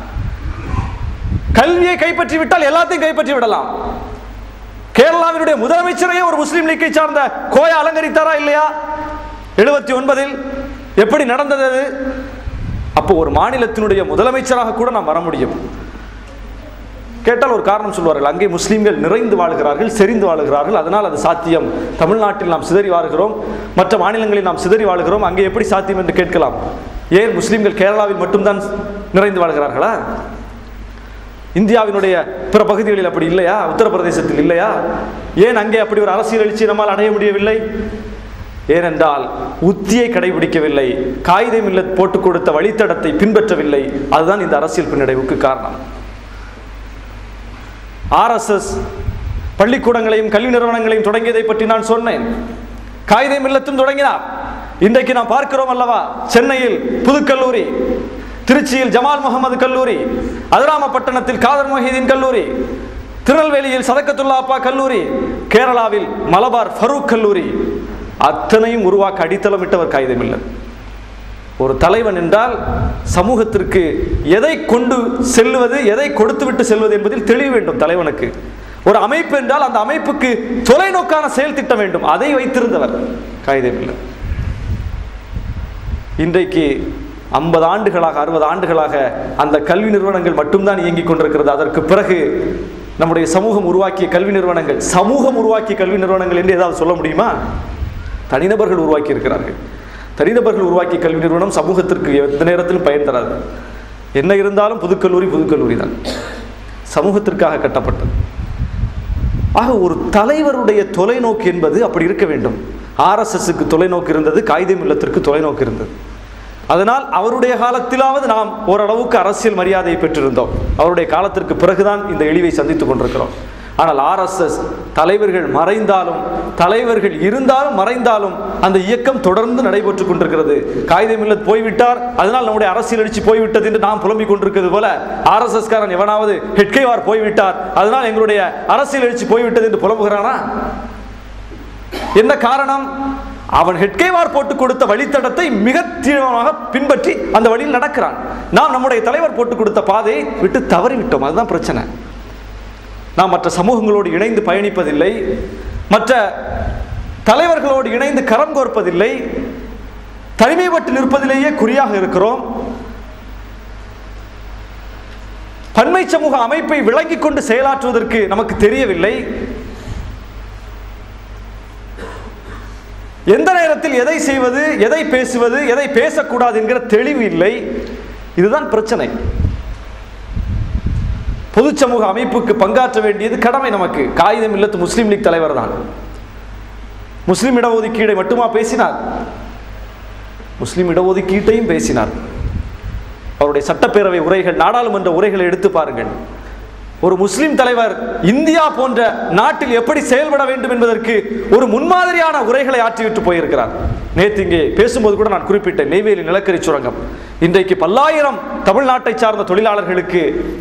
கல்வியை கைப்பற்றி விட்டால் எல்லாத்தையும் கைப்பற்றி விடலாம் கேரளாவினுடைய முதலமைச்சரையே ஒரு முஸ்லீம் லீக்கை சார்ந்த கோயா அலங்கரித்தாரா இல்லையா எழுபத்தி ஒன்பதில் எப்படி நடந்தது அது அப்போ ஒரு மாநிலத்தினுடைய முதலமைச்சராக கூட நாம் வர முடியும் கேட்டால் ஒரு காரணம் சொல்வார்கள் அங்கே முஸ்லீம்கள் நிறைந்து வாழ்கிறார்கள் செறிந்து வாழுகிறார்கள் அதனால் அது சாத்தியம் தமிழ்நாட்டில் நாம் சிதறி வாழ்கிறோம் மற்ற மாநிலங்களில் நாம் சிதறி வாழ்கிறோம் அங்கே எப்படி சாத்தியம் என்று கேட்கலாம் ஏன் முஸ்லீம்கள் கேரளாவில் மட்டும்தான் நிறைந்து வாழ்கிறார்களா இந்தியாவினுடைய பிற பகுதிகளில் அப்படி இல்லையா உத்தரப்பிரதேசத்தில் இல்லையா ஏன் அங்கே அப்படி ஒரு அரசியல் எழுச்சி நம்மால் அடைய முடியவில்லை ஏனென்றால் உத்தியை கடைபிடிக்கவில்லை காகிதம் இல்ல போட்டுக் கொடுத்த வழித்தடத்தை பின்பற்றவில்லை அதுதான் இந்த அரசியல் பின்னடைவுக்கு காரணம் ஆர்எஸ்எஸ் பள்ளிக்கூடங்களையும் கல்வி நிறுவனங்களையும் தொடங்கியதை பற்றி நான் சொன்னேன் காகிதம் இல்லத்தும் தொடங்கினார் இன்றைக்கு நாம் பார்க்கிறோம் அல்லவா சென்னையில் புதுக்கல்லூரி திருச்சியில் ஜமால் முகமது கல்லூரி அதிராமப்பட்டணத்தில் காதர் மொஹீதீன் கல்லூரி திருநெல்வேலியில் சதக்கத்துல்லா அப்பா கல்லூரி கேரளாவில் மலபார் ஃபரூக் கல்லூரி அத்தனையும் உருவாக்க அடித்தளமிட்டவர் காகிதம் இல்லை ஒரு தலைவன் என்றால் சமூகத்திற்கு எதை கொண்டு செல்வது எதை கொடுத்துவிட்டு செல்வது என்பதில் தெளிவு வேண்டும் தலைவனுக்கு ஒரு அமைப்பு என்றால் அந்த அமைப்புக்கு தொலைநோக்கான செயல் திட்டம் வேண்டும் அதை வைத்திருந்தவர் காகிதமில்லை இன்றைக்கு ஐம்பது ஆண்டுகளாக அறுபது ஆண்டுகளாக அந்த கல்வி நிறுவனங்கள் மட்டும்தான் இயங்கிக் கொண்டிருக்கிறது அதற்கு பிறகு நம்முடைய சமூகம் உருவாக்கிய கல்வி நிறுவனங்கள் சமூகம் உருவாக்கிய கல்வி நிறுவனங்கள் என்று ஏதாவது சொல்ல முடியுமா தனிநபர்கள் உருவாக்கி இருக்கிறார்கள் தனிநபர்கள் உருவாக்கிய கல்வி நிறுவனம் சமூகத்திற்கு எந்த நேரத்திலும் பயன் தராது என்ன இருந்தாலும் புதுக்கல்லூரி புதுக்கல்லூரி தான் சமூகத்திற்காக கட்டப்பட்டது ஆக ஒரு தலைவருடைய தொலைநோக்கு என்பது அப்படி இருக்க வேண்டும் ஆர்எஸ்எஸ்க்கு தொலைநோக்கு இருந்தது காகிதம் இல்லத்திற்கு தொலைநோக்கு இருந்தது அதனால் அவருடைய காலத்திலாவது நாம் ஓரளவுக்கு அரசியல் மரியாதையை பெற்றிருந்தோம் அவருடைய காலத்திற்கு பிறகுதான் இந்த இழிவை சந்தித்துக் கொண்டிருக்கிறோம் ஆனால் ஆர்எஸ்எஸ் தலைவர்கள் மறைந்தாலும் தலைவர்கள் இருந்தாலும் மறைந்தாலும் அந்த இயக்கம் தொடர்ந்து நடைபெற்றுக் கொண்டிருக்கிறது காகிதம் இல்லத் போய்விட்டார் அதனால் நம்முடைய அரசியல் எழுச்சி போய்விட்டது என்று நாம் புலம்பிக் கொண்டிருக்கிறது போல ஆர்எஸ்எஸ் காரன் எவனாவது ஹெட்கேவார் போய்விட்டார் அதனால் எங்களுடைய அரசியல் எழுச்சி போய்விட்டது என்று புலம்புகிறானா என்ன காரணம் அவன் ஹெட்கேவார் போட்டு கொடுத்த வழித்தடத்தை மிக தீவிரமாக பின்பற்றி அந்த வழியில் நடக்கிறான் நாம் நம்முடைய தலைவர் போட்டு கொடுத்த பாதையை விட்டு தவறிவிட்டோம் அதுதான் பிரச்சனை நாம் மற்ற சமூகங்களோடு இணைந்து பயணிப்பதில்லை மற்ற தலைவர்களோடு இணைந்து கரம் கோர்ப்பதில்லை தனிமைப்பட்டு நிற்பதிலேயே குறியாக இருக்கிறோம் பன்மை சமூக அமைப்பை விளங்கிக் கொண்டு செயலாற்றுவதற்கு நமக்கு தெரியவில்லை எந்த நேரத்தில் எதை செய்வது எதை பேசுவது எதை பேசக்கூடாது என்கிற தெளிவு இல்லை இதுதான் பிரச்சனை பொது சமூக அமைப்புக்கு பங்காற்ற வேண்டியது கடமை நமக்கு காகிதம் இல்லத்து முஸ்லீம் லீக் தலைவர் தான் முஸ்லீம் இடஒதுக்கீடை மட்டுமா பேசினார் முஸ்லீம் இடஒதுக்கீட்டையும் பேசினார் அவருடைய சட்டப்பேரவை உரைகள் நாடாளுமன்ற உரைகளை எடுத்து பாருங்கள் ஒரு முஸ்லிம் தலைவர் இந்தியா போன்ற நாட்டில் எப்படி செயல்பட வேண்டும் என்பதற்கு ஒரு முன்மாதிரியான உரைகளை ஆற்றிவிட்டு போயிருக்கிறார் நேற்று இங்கே பேசும்போது கூட நான் குறிப்பிட்டேன் நெய்வேலி நிலக்கரி சுரங்கம் இன்றைக்கு பல்லாயிரம் தமிழ்நாட்டை சார்ந்த தொழிலாளர்களுக்கு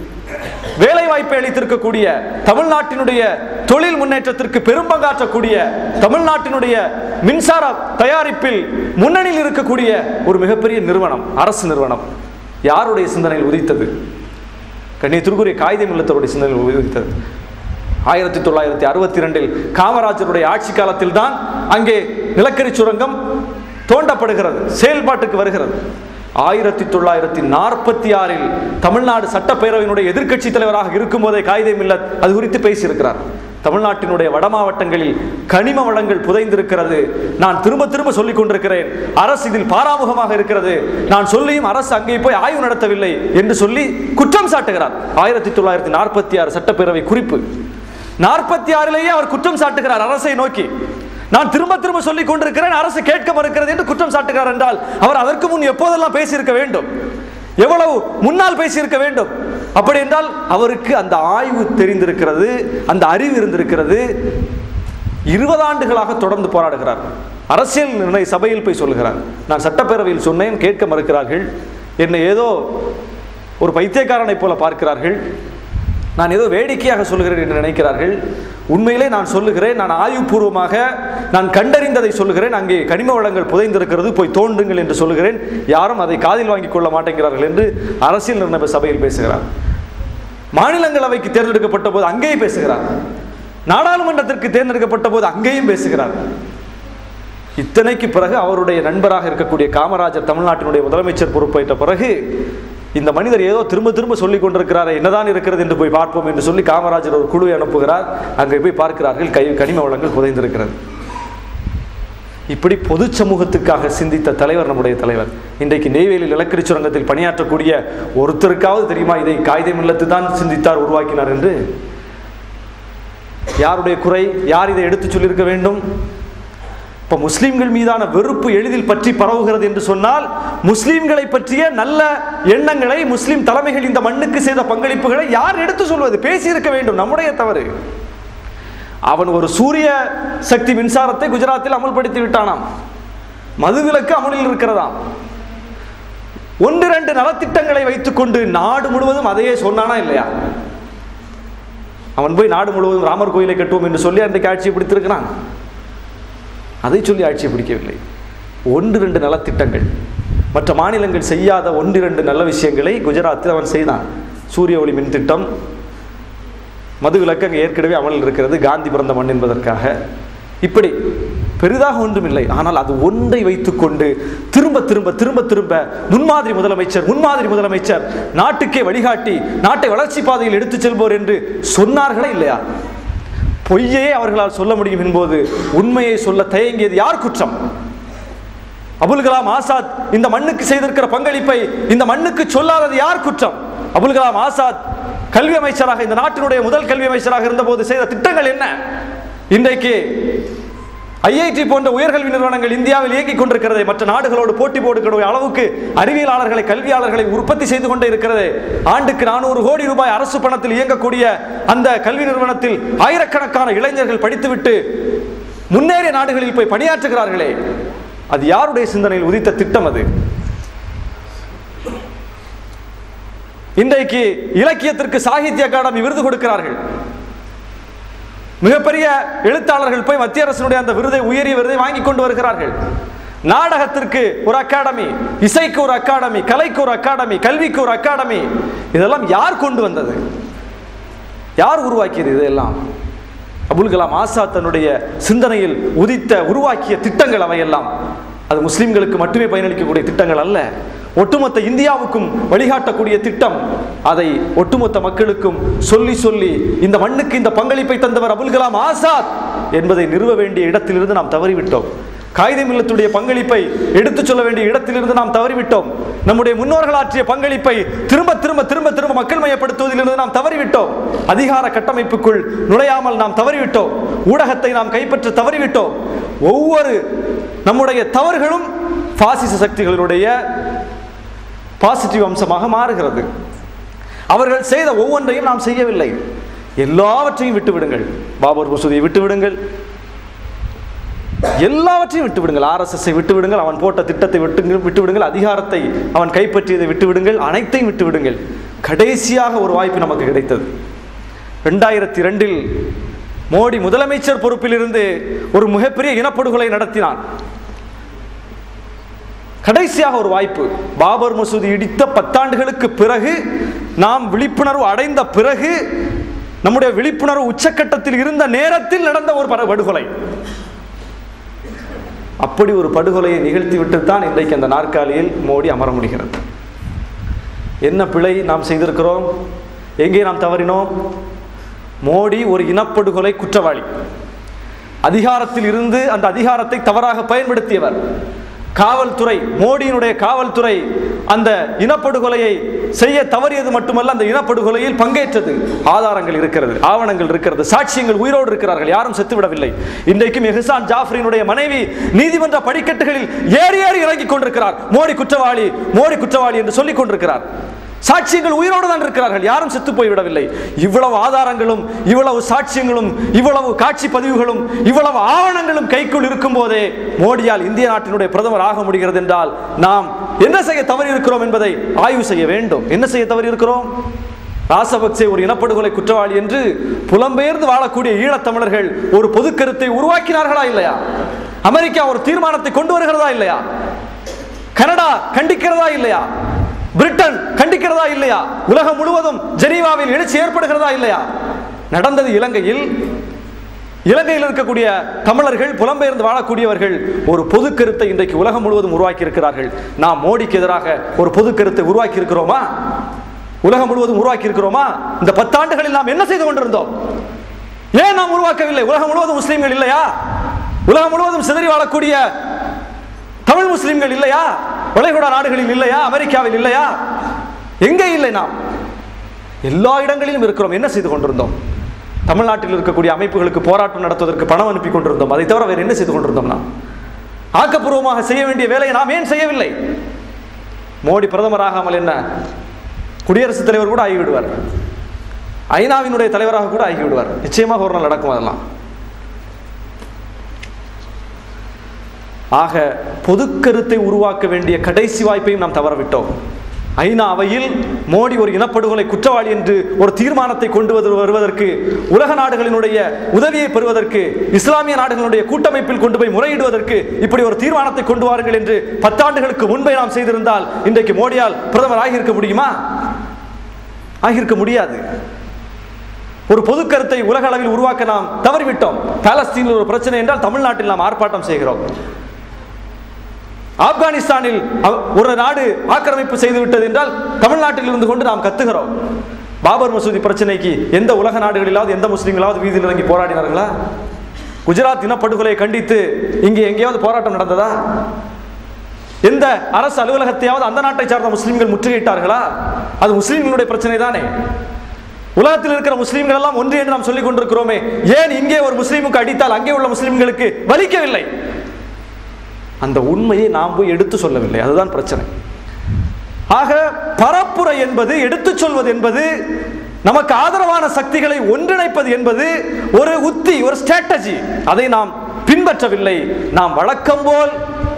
வேலை வாய்ப்பை அளித்திருக்கக்கூடிய தமிழ்நாட்டினுடைய தொழில் முன்னேற்றத்திற்கு பெரும்பங்காற்றக்கூடிய தமிழ்நாட்டினுடைய மின்சார தயாரிப்பில் முன்னணியில் இருக்கக்கூடிய ஒரு மிகப்பெரிய நிறுவனம் அரசு நிறுவனம் யாருடைய சிந்தனையில் உதித்தது கண்ணியத்திற்குரிய காகிதம் இல்லத்தருடைய சிந்தனையில் உதித்தது ஆயிரத்தி தொள்ளாயிரத்தி அறுபத்தி ரெண்டில் காமராஜருடைய ஆட்சி காலத்தில் தான் அங்கே நிலக்கரி சுரங்கம் தோண்டப்படுகிறது செயல்பாட்டுக்கு வருகிறது ஆயிரத்தி தொள்ளாயிரத்தி நாற்பத்தி ஆறில் தமிழ்நாடு சட்டப்பேரவையினுடைய எதிர்க்கட்சி தலைவராக இருக்கும்போதே காகிதம் இல்லத் அது குறித்து பேசியிருக்கிறார் தமிழ்நாட்டினுடைய வட மாவட்டங்களில் கனிம வளங்கள் புதைந்திருக்கிறது நான் திரும்ப திரும்ப சொல்லிக் கொண்டிருக்கிறேன் அரசு இதில் பாராமுகமாக இருக்கிறது நான் சொல்லியும் அரசு அங்கே போய் ஆய்வு நடத்தவில்லை என்று சொல்லி குற்றம் சாட்டுகிறார் ஆயிரத்தி தொள்ளாயிரத்தி நாற்பத்தி ஆறு சட்டப்பேரவை குறிப்பு நாற்பத்தி ஆறிலேயே அவர் குற்றம் சாட்டுகிறார் அரசை நோக்கி நான் திரும்ப திரும்ப சொல்லிக் கொண்டிருக்கிறேன் அரசு கேட்க மறுக்கிறது என்று குற்றம் சாட்டுகிறார் என்றால் அவர் அதற்கு முன் எப்போதெல்லாம் பேசியிருக்க வேண்டும் எவ்வளவு முன்னால் பேசியிருக்க வேண்டும் அப்படி என்றால் அவருக்கு அந்த ஆய்வு தெரிந்திருக்கிறது அந்த அறிவு இருந்திருக்கிறது இருபது ஆண்டுகளாக தொடர்ந்து போராடுகிறார் அரசியல் நிர்ணய சபையில் போய் சொல்லுகிறார் நான் சட்டப்பேரவையில் சொன்னேன் கேட்க மறுக்கிறார்கள் என்னை ஏதோ ஒரு பைத்தியக்காரனை போல பார்க்கிறார்கள் நான் ஏதோ வேடிக்கையாக சொல்லுகிறேன் என்று நினைக்கிறார்கள் உண்மையிலே நான் சொல்லுகிறேன் நான் ஆய்வுபூர்வமாக நான் கண்டறிந்ததை சொல்லுகிறேன் அங்கே கனிம வளங்கள் புதைந்திருக்கிறது போய் தோண்டுங்கள் என்று சொல்லுகிறேன் யாரும் அதை காதில் வாங்கிக் கொள்ள மாட்டேங்கிறார்கள் என்று அரசியல் நிர்ணய சபையில் பேசுகிறார் மாநிலங்களவைக்கு தேர்ந்தெடுக்கப்பட்ட போது அங்கேயும் பேசுகிறார் நாடாளுமன்றத்திற்கு தேர்ந்தெடுக்கப்பட்ட போது அங்கேயும் பேசுகிறார் இத்தனைக்கு பிறகு அவருடைய நண்பராக இருக்கக்கூடிய காமராஜர் தமிழ்நாட்டினுடைய முதலமைச்சர் பொறுப்பேற்ற பிறகு இந்த மனிதர் ஏதோ திரும்ப திரும்ப சொல்லிக் கொண்டிருக்கிறார் என்னதான் இருக்கிறது என்று போய் பார்ப்போம் என்று சொல்லி காமராஜர் ஒரு குழுவை அனுப்புகிறார் அங்கே போய் பார்க்கிறார்கள் கை கனிம வளங்கள் புதைந்திருக்கிறது இப்படி பொது சமூகத்துக்காக சிந்தித்த தலைவர் நம்முடைய தலைவர் இன்றைக்கு நெய்வேலி நிலக்கரி சுரங்கத்தில் பணியாற்றக்கூடிய ஒருத்தருக்காவது தெரியுமா இதை காகிதம் இல்லத்து தான் சிந்தித்தார் உருவாக்கினார் என்று யாருடைய குறை யார் இதை எடுத்து சொல்லியிருக்க வேண்டும் இப்போ முஸ்லிம்கள் மீதான வெறுப்பு எளிதில் பற்றி பரவுகிறது என்று சொன்னால் முஸ்லிம்களை பற்றிய நல்ல எண்ணங்களை முஸ்லிம் தலைமைகள் இந்த மண்ணுக்கு செய்த பங்களிப்புகளை யார் எடுத்து சொல்வது பேசியிருக்க வேண்டும் நம்முடைய தவறு அவன் ஒரு சூரிய சக்தி மின்சாரத்தை குஜராத்தில் அமல்படுத்தி விட்டானாம் மதுவிலக்கு அமலில் இருக்கிறதாம் ஒன்று ரெண்டு நலத்திட்டங்களை வைத்துக்கொண்டு நாடு முழுவதும் அதையே சொன்னானா இல்லையா அவன் போய் நாடு முழுவதும் ராமர் கோயிலை கட்டுவோம் என்று சொல்லி அன்றைக்கு ஆட்சியை பிடித்திருக்கிறான் அதை சொல்லி ஆட்சியை பிடிக்கவில்லை ஒன்று ரெண்டு நலத்திட்டங்கள் மற்ற மாநிலங்கள் செய்யாத ஒன்று இரண்டு நல்ல விஷயங்களை குஜராத்தில் அவன் செய்தான் சூரிய ஒளி மின் திட்டம் மது விலக்கு அங்கே ஏற்கனவே அமலில் இருக்கிறது காந்தி பிறந்த மண் என்பதற்காக இப்படி பெரிதாக ஒன்றுமில்லை ஆனால் அது ஒன்றை வைத்துக்கொண்டு திரும்ப திரும்ப திரும்ப திரும்ப முன்மாதிரி முதலமைச்சர் முன்மாதிரி முதலமைச்சர் நாட்டுக்கே வழிகாட்டி நாட்டை வளர்ச்சி பாதையில் எடுத்துச் செல்வோர் என்று சொன்னார்களே இல்லையா பொய்யே அவர்களால் சொல்ல முடியும் என்போது உண்மையை சொல்ல தயங்கியது யார் குற்றம் அபுல் கலாம் ஆசாத் இந்த மண்ணுக்கு செய்திருக்கிற பங்களிப்பை இந்த மண்ணுக்கு சொல்லாதது யார் குற்றம் அபுல் கலாம் ஆசாத் கல்வி அமைச்சராக இந்த நாட்டினுடைய முதல் கல்வி அமைச்சராக இருந்தபோது செய்த திட்டங்கள் என்ன இன்றைக்கு ஐஐடி போன்ற உயர்கல்வி நிறுவனங்கள் இந்தியாவில் இயங்கிக் கொண்டிருக்கிறது மற்ற நாடுகளோடு போட்டி போடுகிற அளவுக்கு அறிவியலாளர்களை கல்வியாளர்களை உற்பத்தி செய்து கொண்டே இருக்கிறது ஆண்டுக்கு நானூறு கோடி ரூபாய் அரசு பணத்தில் இயங்கக்கூடிய அந்த கல்வி நிறுவனத்தில் ஆயிரக்கணக்கான இளைஞர்கள் படித்துவிட்டு முன்னேறிய நாடுகளில் போய் பணியாற்றுகிறார்களே அது யாருடைய சிந்தனையில் உதித்த திட்டம் அது இன்றைக்கு இலக்கியத்திற்கு சாகித்ய அகாடமி விருது கொடுக்கிறார்கள் மிகப்பெரிய எழுத்தாளர்கள் போய் மத்திய அரசினுடைய அந்த விருதை உயரிய விருதை வாங்கி கொண்டு வருகிறார்கள் நாடகத்திற்கு ஒரு அகாடமி இசைக்கு ஒரு அகாடமி கலைக்கு ஒரு அகாடமி கல்விக்கு ஒரு அகாடமி இதெல்லாம் யார் கொண்டு வந்தது யார் உருவாக்கியது இதெல்லாம் அபுல் கலாம் ஆசாத் தன்னுடைய சிந்தனையில் உதித்த உருவாக்கிய திட்டங்கள் அவையெல்லாம் அது முஸ்லிம்களுக்கு மட்டுமே பயனளிக்கக்கூடிய திட்டங்கள் அல்ல ஒட்டுமொத்த இந்தியாவுக்கும் வழிகாட்டக்கூடிய திட்டம் அதை ஒட்டுமொத்த மக்களுக்கும் சொல்லி சொல்லி இந்த மண்ணுக்கு இந்த பங்களிப்பை தந்தவர் அபுல் கலாம் ஆசாத் என்பதை நிறுவ வேண்டிய இடத்திலிருந்து நாம் தவறிவிட்டோம் காகிதம் இல்லத்துடைய பங்களிப்பை எடுத்துச் சொல்ல வேண்டிய இடத்திலிருந்து நாம் தவறிவிட்டோம் நம்முடைய முன்னோர்கள் ஆற்றிய பங்களிப்பை திரும்ப திரும்ப திரும்ப திரும்ப மக்கள் மயப்படுத்துவதிலிருந்து நாம் தவறிவிட்டோம் அதிகார கட்டமைப்புக்குள் நுழையாமல் நாம் தவறிவிட்டோம் ஊடகத்தை நாம் கைப்பற்ற தவறிவிட்டோம் ஒவ்வொரு நம்முடைய தவறுகளும் பாசிச சக்திகளுடைய பாசிட்டிவ் அம்சமாக மாறுகிறது அவர்கள் செய்த ஒவ்வொன்றையும் நாம் செய்யவில்லை எல்லாவற்றையும் விட்டு விடுங்கள் பாபர் மசூதியை விட்டு விடுங்கள் எல்லாவற்றையும் விட்டு விடுங்கள் ஆர்எஸ்எஸ்ஸை விட்டு விடுங்கள் அவன் போட்ட திட்டத்தை விட்டு விட்டு விடுங்கள் அதிகாரத்தை அவன் கைப்பற்றியதை விட்டு விடுங்கள் அனைத்தையும் விட்டு விடுங்கள் கடைசியாக ஒரு வாய்ப்பு நமக்கு கிடைத்தது ரெண்டாயிரத்தி ரெண்டில் மோடி முதலமைச்சர் பொறுப்பிலிருந்து ஒரு மிகப்பெரிய இனப்படுகொலை நடத்தினான் கடைசியாக ஒரு வாய்ப்பு பாபர் மசூதி இடித்த பத்தாண்டுகளுக்கு பிறகு நாம் விழிப்புணர்வு அடைந்த பிறகு நம்முடைய விழிப்புணர்வு உச்சக்கட்டத்தில் இருந்த நேரத்தில் நடந்த ஒரு படு- படுகொலை அப்படி ஒரு படுகொலையை நிகழ்த்திவிட்டு தான் இன்றைக்கு அந்த நாற்காலியில் மோடி அமர முடிகிறது என்ன பிழை நாம் செய்திருக்கிறோம் எங்கே நாம் தவறினோம் மோடி ஒரு இனப்படுகொலை குற்றவாளி அதிகாரத்தில் இருந்து அந்த அதிகாரத்தை தவறாக பயன்படுத்தியவர் காவல்துறை மோடியினுடைய காவல்துறை அந்த இனப்படுகொலையை செய்ய தவறியது மட்டுமல்ல அந்த இனப்படுகொலையில் பங்கேற்றது ஆதாரங்கள் இருக்கிறது ஆவணங்கள் இருக்கிறது சாட்சியங்கள் உயிரோடு இருக்கிறார்கள் யாரும் செத்துவிடவில்லை இன்றைக்கும் எஹ்சான் ஜாஃபரினுடைய மனைவி நீதிமன்ற படிக்கட்டுகளில் ஏறி ஏறி இறங்கிக் கொண்டிருக்கிறார் மோடி குற்றவாளி மோடி குற்றவாளி என்று சொல்லிக் கொண்டிருக்கிறார் சாட்சியங்கள் உயிரோடு தான் இருக்கிறார்கள் யாரும் செத்து போய்விடவில்லை இவ்வளவு ஆதாரங்களும் இவ்வளவு சாட்சியங்களும் இவ்வளவு காட்சி பதிவுகளும் இவ்வளவு ஆவணங்களும் கைக்குள் இருக்கும் போதே மோடியால் இந்திய நாட்டினுடைய பிரதமர் ஆக முடிகிறது என்றால் நாம் என்ன செய்ய தவறி இருக்கிறோம் என்பதை ஆய்வு செய்ய வேண்டும் என்ன செய்ய தவறி இருக்கிறோம் ராசபக்சே ஒரு இனப்படுகொலை குற்றவாளி என்று புலம்பெயர்ந்து வாழக்கூடிய ஈழத்தமிழர்கள் ஒரு பொது கருத்தை உருவாக்கினார்களா இல்லையா அமெரிக்கா ஒரு தீர்மானத்தை கொண்டு வருகிறதா இல்லையா கனடா கண்டிக்கிறதா இல்லையா பிரிட்டன் கண்டிக்கிறதா இல்லையா உலகம் முழுவதும் ஜெனீவாவில் எழுச்சி ஏற்படுகிறதா இல்லையா நடந்தது இலங்கையில் இலங்கையில் இருக்கக்கூடிய தமிழர்கள் புலம்பெயர்ந்து வாழக்கூடியவர்கள் ஒரு பொது கருத்தை இன்றைக்கு உலகம் முழுவதும் உருவாக்கி இருக்கிறார்கள் நாம் மோடிக்கு எதிராக ஒரு பொது கருத்தை உருவாக்கி இருக்கிறோமா உலகம் முழுவதும் உருவாக்கி இருக்கிறோமா இந்த பத்தாண்டுகளில் நாம் என்ன செய்து கொண்டிருந்தோம் ஏன் நாம் உருவாக்கவில்லை உலகம் முழுவதும் முஸ்லீம்கள் இல்லையா உலகம் முழுவதும் சிதறி வாழக்கூடிய தமிழ் முஸ்லிம்கள் இல்லையா வளைகுடா நாடுகளில் இல்லையா அமெரிக்காவில் இல்லையா எங்கே இல்லை நாம் எல்லா இடங்களிலும் இருக்கிறோம் என்ன செய்து கொண்டிருந்தோம் தமிழ்நாட்டில் இருக்கக்கூடிய அமைப்புகளுக்கு போராட்டம் நடத்துவதற்கு பணம் அனுப்பி கொண்டிருந்தோம் அதை தவிர வேறு என்ன செய்து கொண்டிருந்தோம் நாம் ஆக்கப்பூர்வமாக செய்ய வேண்டிய வேலையை நாம் ஏன் செய்யவில்லை மோடி பிரதமர் ஆகாமல் என்ன குடியரசுத் தலைவர் கூட ஆகிவிடுவார் ஐநாவினுடைய தலைவராக கூட ஆகிவிடுவார் நிச்சயமாக ஒரு நாள் நடக்கும் அதெல்லாம் ஆக பொது கருத்தை உருவாக்க வேண்டிய கடைசி வாய்ப்பையும் நாம் தவறவிட்டோம் ஐநா அவையில் மோடி ஒரு இனப்படுகொலை குற்றவாளி என்று ஒரு தீர்மானத்தை கொண்டு வந்து வருவதற்கு உலக நாடுகளினுடைய உதவியை பெறுவதற்கு இஸ்லாமிய நாடுகளுடைய கூட்டமைப்பில் கொண்டு போய் முறையிடுவதற்கு இப்படி ஒரு தீர்மானத்தை கொண்டு வாருங்கள் என்று பத்தாண்டுகளுக்கு முன்பே நாம் செய்திருந்தால் இன்றைக்கு மோடியால் பிரதமர் ஆகியிருக்க முடியுமா ஆகியிருக்க முடியாது ஒரு பொது கருத்தை உலக அளவில் உருவாக்க நாம் தவறிவிட்டோம் பாலஸ்தீனில் ஒரு பிரச்சனை என்றால் தமிழ்நாட்டில் நாம் ஆர்ப்பாட்டம் செய்கிறோம் ஆப்கானிஸ்தானில் அவ- ஒரு நாடு ஆக்கிரமிப்பு செய்து விட்டது என்றால் தமிழ்நாட்டில் இருந்து கொண்டு நாம் கத்துகிறோம் பாபர் மசூதி பிரச்சனைக்கு எந்த உலக நாடுகளிலாவது எந்த முஸ்லீம்களாவது வீதியில் இறங்கி போராடினார்களா குஜராத் இனப்படுகொலையை கண்டித்து இங்கே எங்கேயாவது போராட்டம் நடந்ததா எந்த அரசு அலுவலகத்தையாவது அந்த நாட்டை சார்ந்த முஸ்லிம்கள் முற்றுகையிட்டார்களா அது முஸ்லிம்களுடைய பிரச்சனை தானே உலகத்தில் இருக்கிற முஸ்லீம்கள் எல்லாம் ஒன்று என்று நாம் சொல்லிக் கொண்டிருக்கிறோமே ஏன் இங்கே ஒரு முஸ்லீமுக்கு அடித்தால் அங்கே உள்ள முஸ்லீம்களுக்கு வலிக்கவில்லை அந்த உண்மையை நாம் போய் எடுத்து சொல்லவில்லை அதுதான் பிரச்சனை ஆக பரப்புரை என்பது எடுத்துச் சொல்வது என்பது நமக்கு ஆதரவான சக்திகளை ஒன்றிணைப்பது என்பது ஒரு உத்தி ஒரு ஸ்ட்ராட்டஜி அதை நாம் பின்பற்றவில்லை நாம் வழக்கம் போல்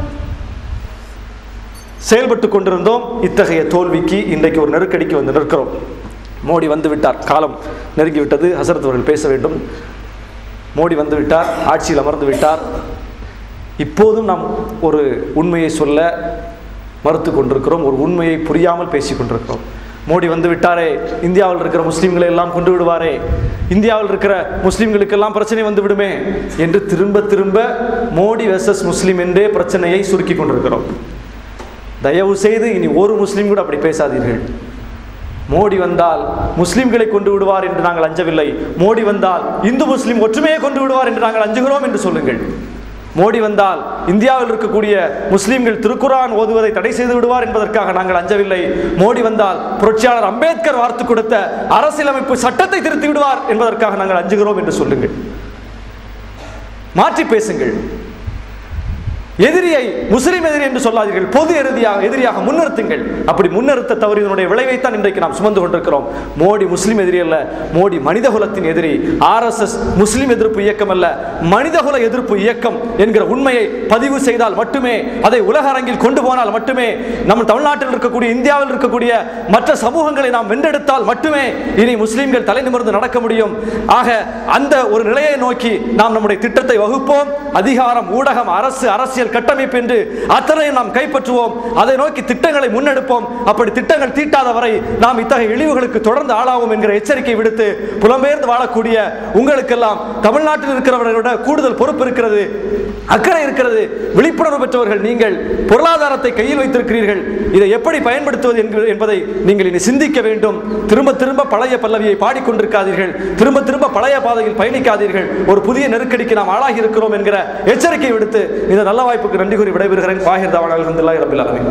செயல்பட்டு கொண்டிருந்தோம் இத்தகைய தோல்விக்கு இன்றைக்கு ஒரு நெருக்கடிக்கு வந்து நிற்கிறோம் மோடி வந்து விட்டார் காலம் நெருங்கி விட்டது ஹசரத் அவர்கள் பேச வேண்டும் மோடி வந்து விட்டார் ஆட்சியில் அமர்ந்து விட்டார் இப்போதும் நாம் ஒரு உண்மையை சொல்ல மறுத்து கொண்டிருக்கிறோம் ஒரு உண்மையை புரியாமல் பேசிக் கொண்டிருக்கிறோம் மோடி வந்து விட்டாரே இந்தியாவில் இருக்கிற முஸ்லீம்களை எல்லாம் கொண்டு விடுவாரே இந்தியாவில் இருக்கிற முஸ்லீம்களுக்கெல்லாம் பிரச்சனை வந்து விடுமே என்று திரும்ப திரும்ப மோடி வெர்சஸ் முஸ்லீம் என்றே பிரச்சனையை சுருக்கி கொண்டிருக்கிறோம் தயவு செய்து இனி ஒரு முஸ்லீம் கூட அப்படி பேசாதீர்கள் மோடி வந்தால் முஸ்லிம்களை கொண்டு விடுவார் என்று நாங்கள் அஞ்சவில்லை மோடி வந்தால் இந்து முஸ்லிம் ஒற்றுமையை கொண்டு விடுவார் என்று நாங்கள் அஞ்சுகிறோம் என்று சொல்லுங்கள் மோடி வந்தால் இந்தியாவில் இருக்கக்கூடிய முஸ்லிம்கள் திருக்குரான் ஓதுவதை தடை செய்து விடுவார் என்பதற்காக நாங்கள் அஞ்சவில்லை மோடி வந்தால் புரட்சியாளர் அம்பேத்கர் வார்த்து கொடுத்த அரசியலமைப்பு சட்டத்தை திருத்தி விடுவார் என்பதற்காக நாங்கள் அஞ்சுகிறோம் என்று சொல்லுங்கள் மாற்றி பேசுங்கள் எதிரியை முஸ்லிம் எதிரி என்று சொல்லாதீர்கள் பொது எதிரியாக எதிரியாக முன்னிறுத்துங்கள் அப்படி முன்னிறுத்த தவறினுடைய விளைவைத்தான் இன்றைக்கு நாம் சுமந்து கொண்டிருக்கிறோம் மோடி முஸ்லிம் எதிரி அல்ல மோடி மனிதகுலத்தின் எதிரி ஆர்எஸ்எஸ் முஸ்லிம் எதிர்ப்பு இயக்கம் அல்ல மனிதகுல எதிர்ப்பு இயக்கம் என்கிற உண்மையை பதிவு செய்தால் மட்டுமே அதை உலக அரங்கில் கொண்டு போனால் மட்டுமே நம்ம தமிழ்நாட்டில் இருக்கக்கூடிய இந்தியாவில் இருக்கக்கூடிய மற்ற சமூகங்களை நாம் வென்றெடுத்தால் மட்டுமே இனி முஸ்லிம்கள் தலை நிமிர்ந்து நடக்க முடியும் ஆக அந்த ஒரு நிலையை நோக்கி நாம் நம்முடைய திட்டத்தை வகுப்போம் அதிகாரம் ஊடகம் அரசு அரசியல் கட்டமைப்பு என்று அத்தனையும் நாம் கைப்பற்றுவோம் அதை நோக்கி திட்டங்களை முன்னெடுப்போம் அப்படி திட்டங்கள் தீட்டாத வரை நாம் இத்தகைய இழிவுகளுக்கு தொடர்ந்து ஆளாவோம் என்கிற எச்சரிக்கை விடுத்து புலம்பெயர்ந்து வாழக்கூடிய உங்களுக்கெல்லாம் தமிழ்நாட்டில் இருக்கிறவர்களோட கூடுதல் பொறுப்பு இருக்கிறது அக்கறை இருக்கிறது விழிப்புணர்வு பெற்றவர்கள் நீங்கள் பொருளாதாரத்தை கையில் வைத்திருக்கிறீர்கள் இதை எப்படி பயன்படுத்துவது என்கிற- என்பதை நீங்கள் இனி சிந்திக்க வேண்டும் திரும்ப திரும்ப பழைய பல்லவியை பாடிக்கொண்டிருக்காதீர்கள் திரும்ப திரும்ப பழைய பாதையில் பயணிக்காதீர்கள் ஒரு புதிய நெருக்கடிக்கு நாம் ஆளாகி இருக்கிறோம் என்கிற எச்சரிக்கை விடுத்து இந்த நல்ல வாய்ப்புக்கு நன்றி கூறி விடைபெறுகிறேன் வாஹிர் தாவான் அல்ஹம்துலில்லாஹி ரபில் ஆலமீன்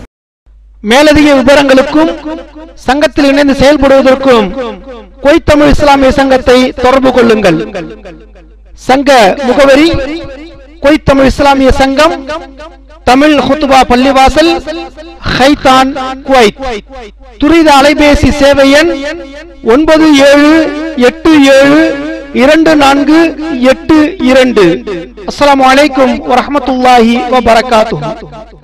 மேலதிக விவரங்களுக்கும் சங்கத்தில் இணைந்து செயல்படுவதற்கும் கொய்த்தமிழ் இஸ்லாமிய சங்கத்தை தொடர்பு கொள்ளுங்கள் சங்க முகவரி கொய்த்தமிழ் இஸ்லாமிய சங்கம் தமிழ் ஹுத்துபா பள்ளிவாசல் ஹைதான் குவைத் துரித அலைபேசி சேவை எண் ஒன்பது ஏழு எட்டு ஏழு இரண்டு நான்கு எட்டு இரண்டு அஸ்ஸலாமு அலைக்கும் வரஹ்மத்துல்லாஹி வபரகாத்துஹு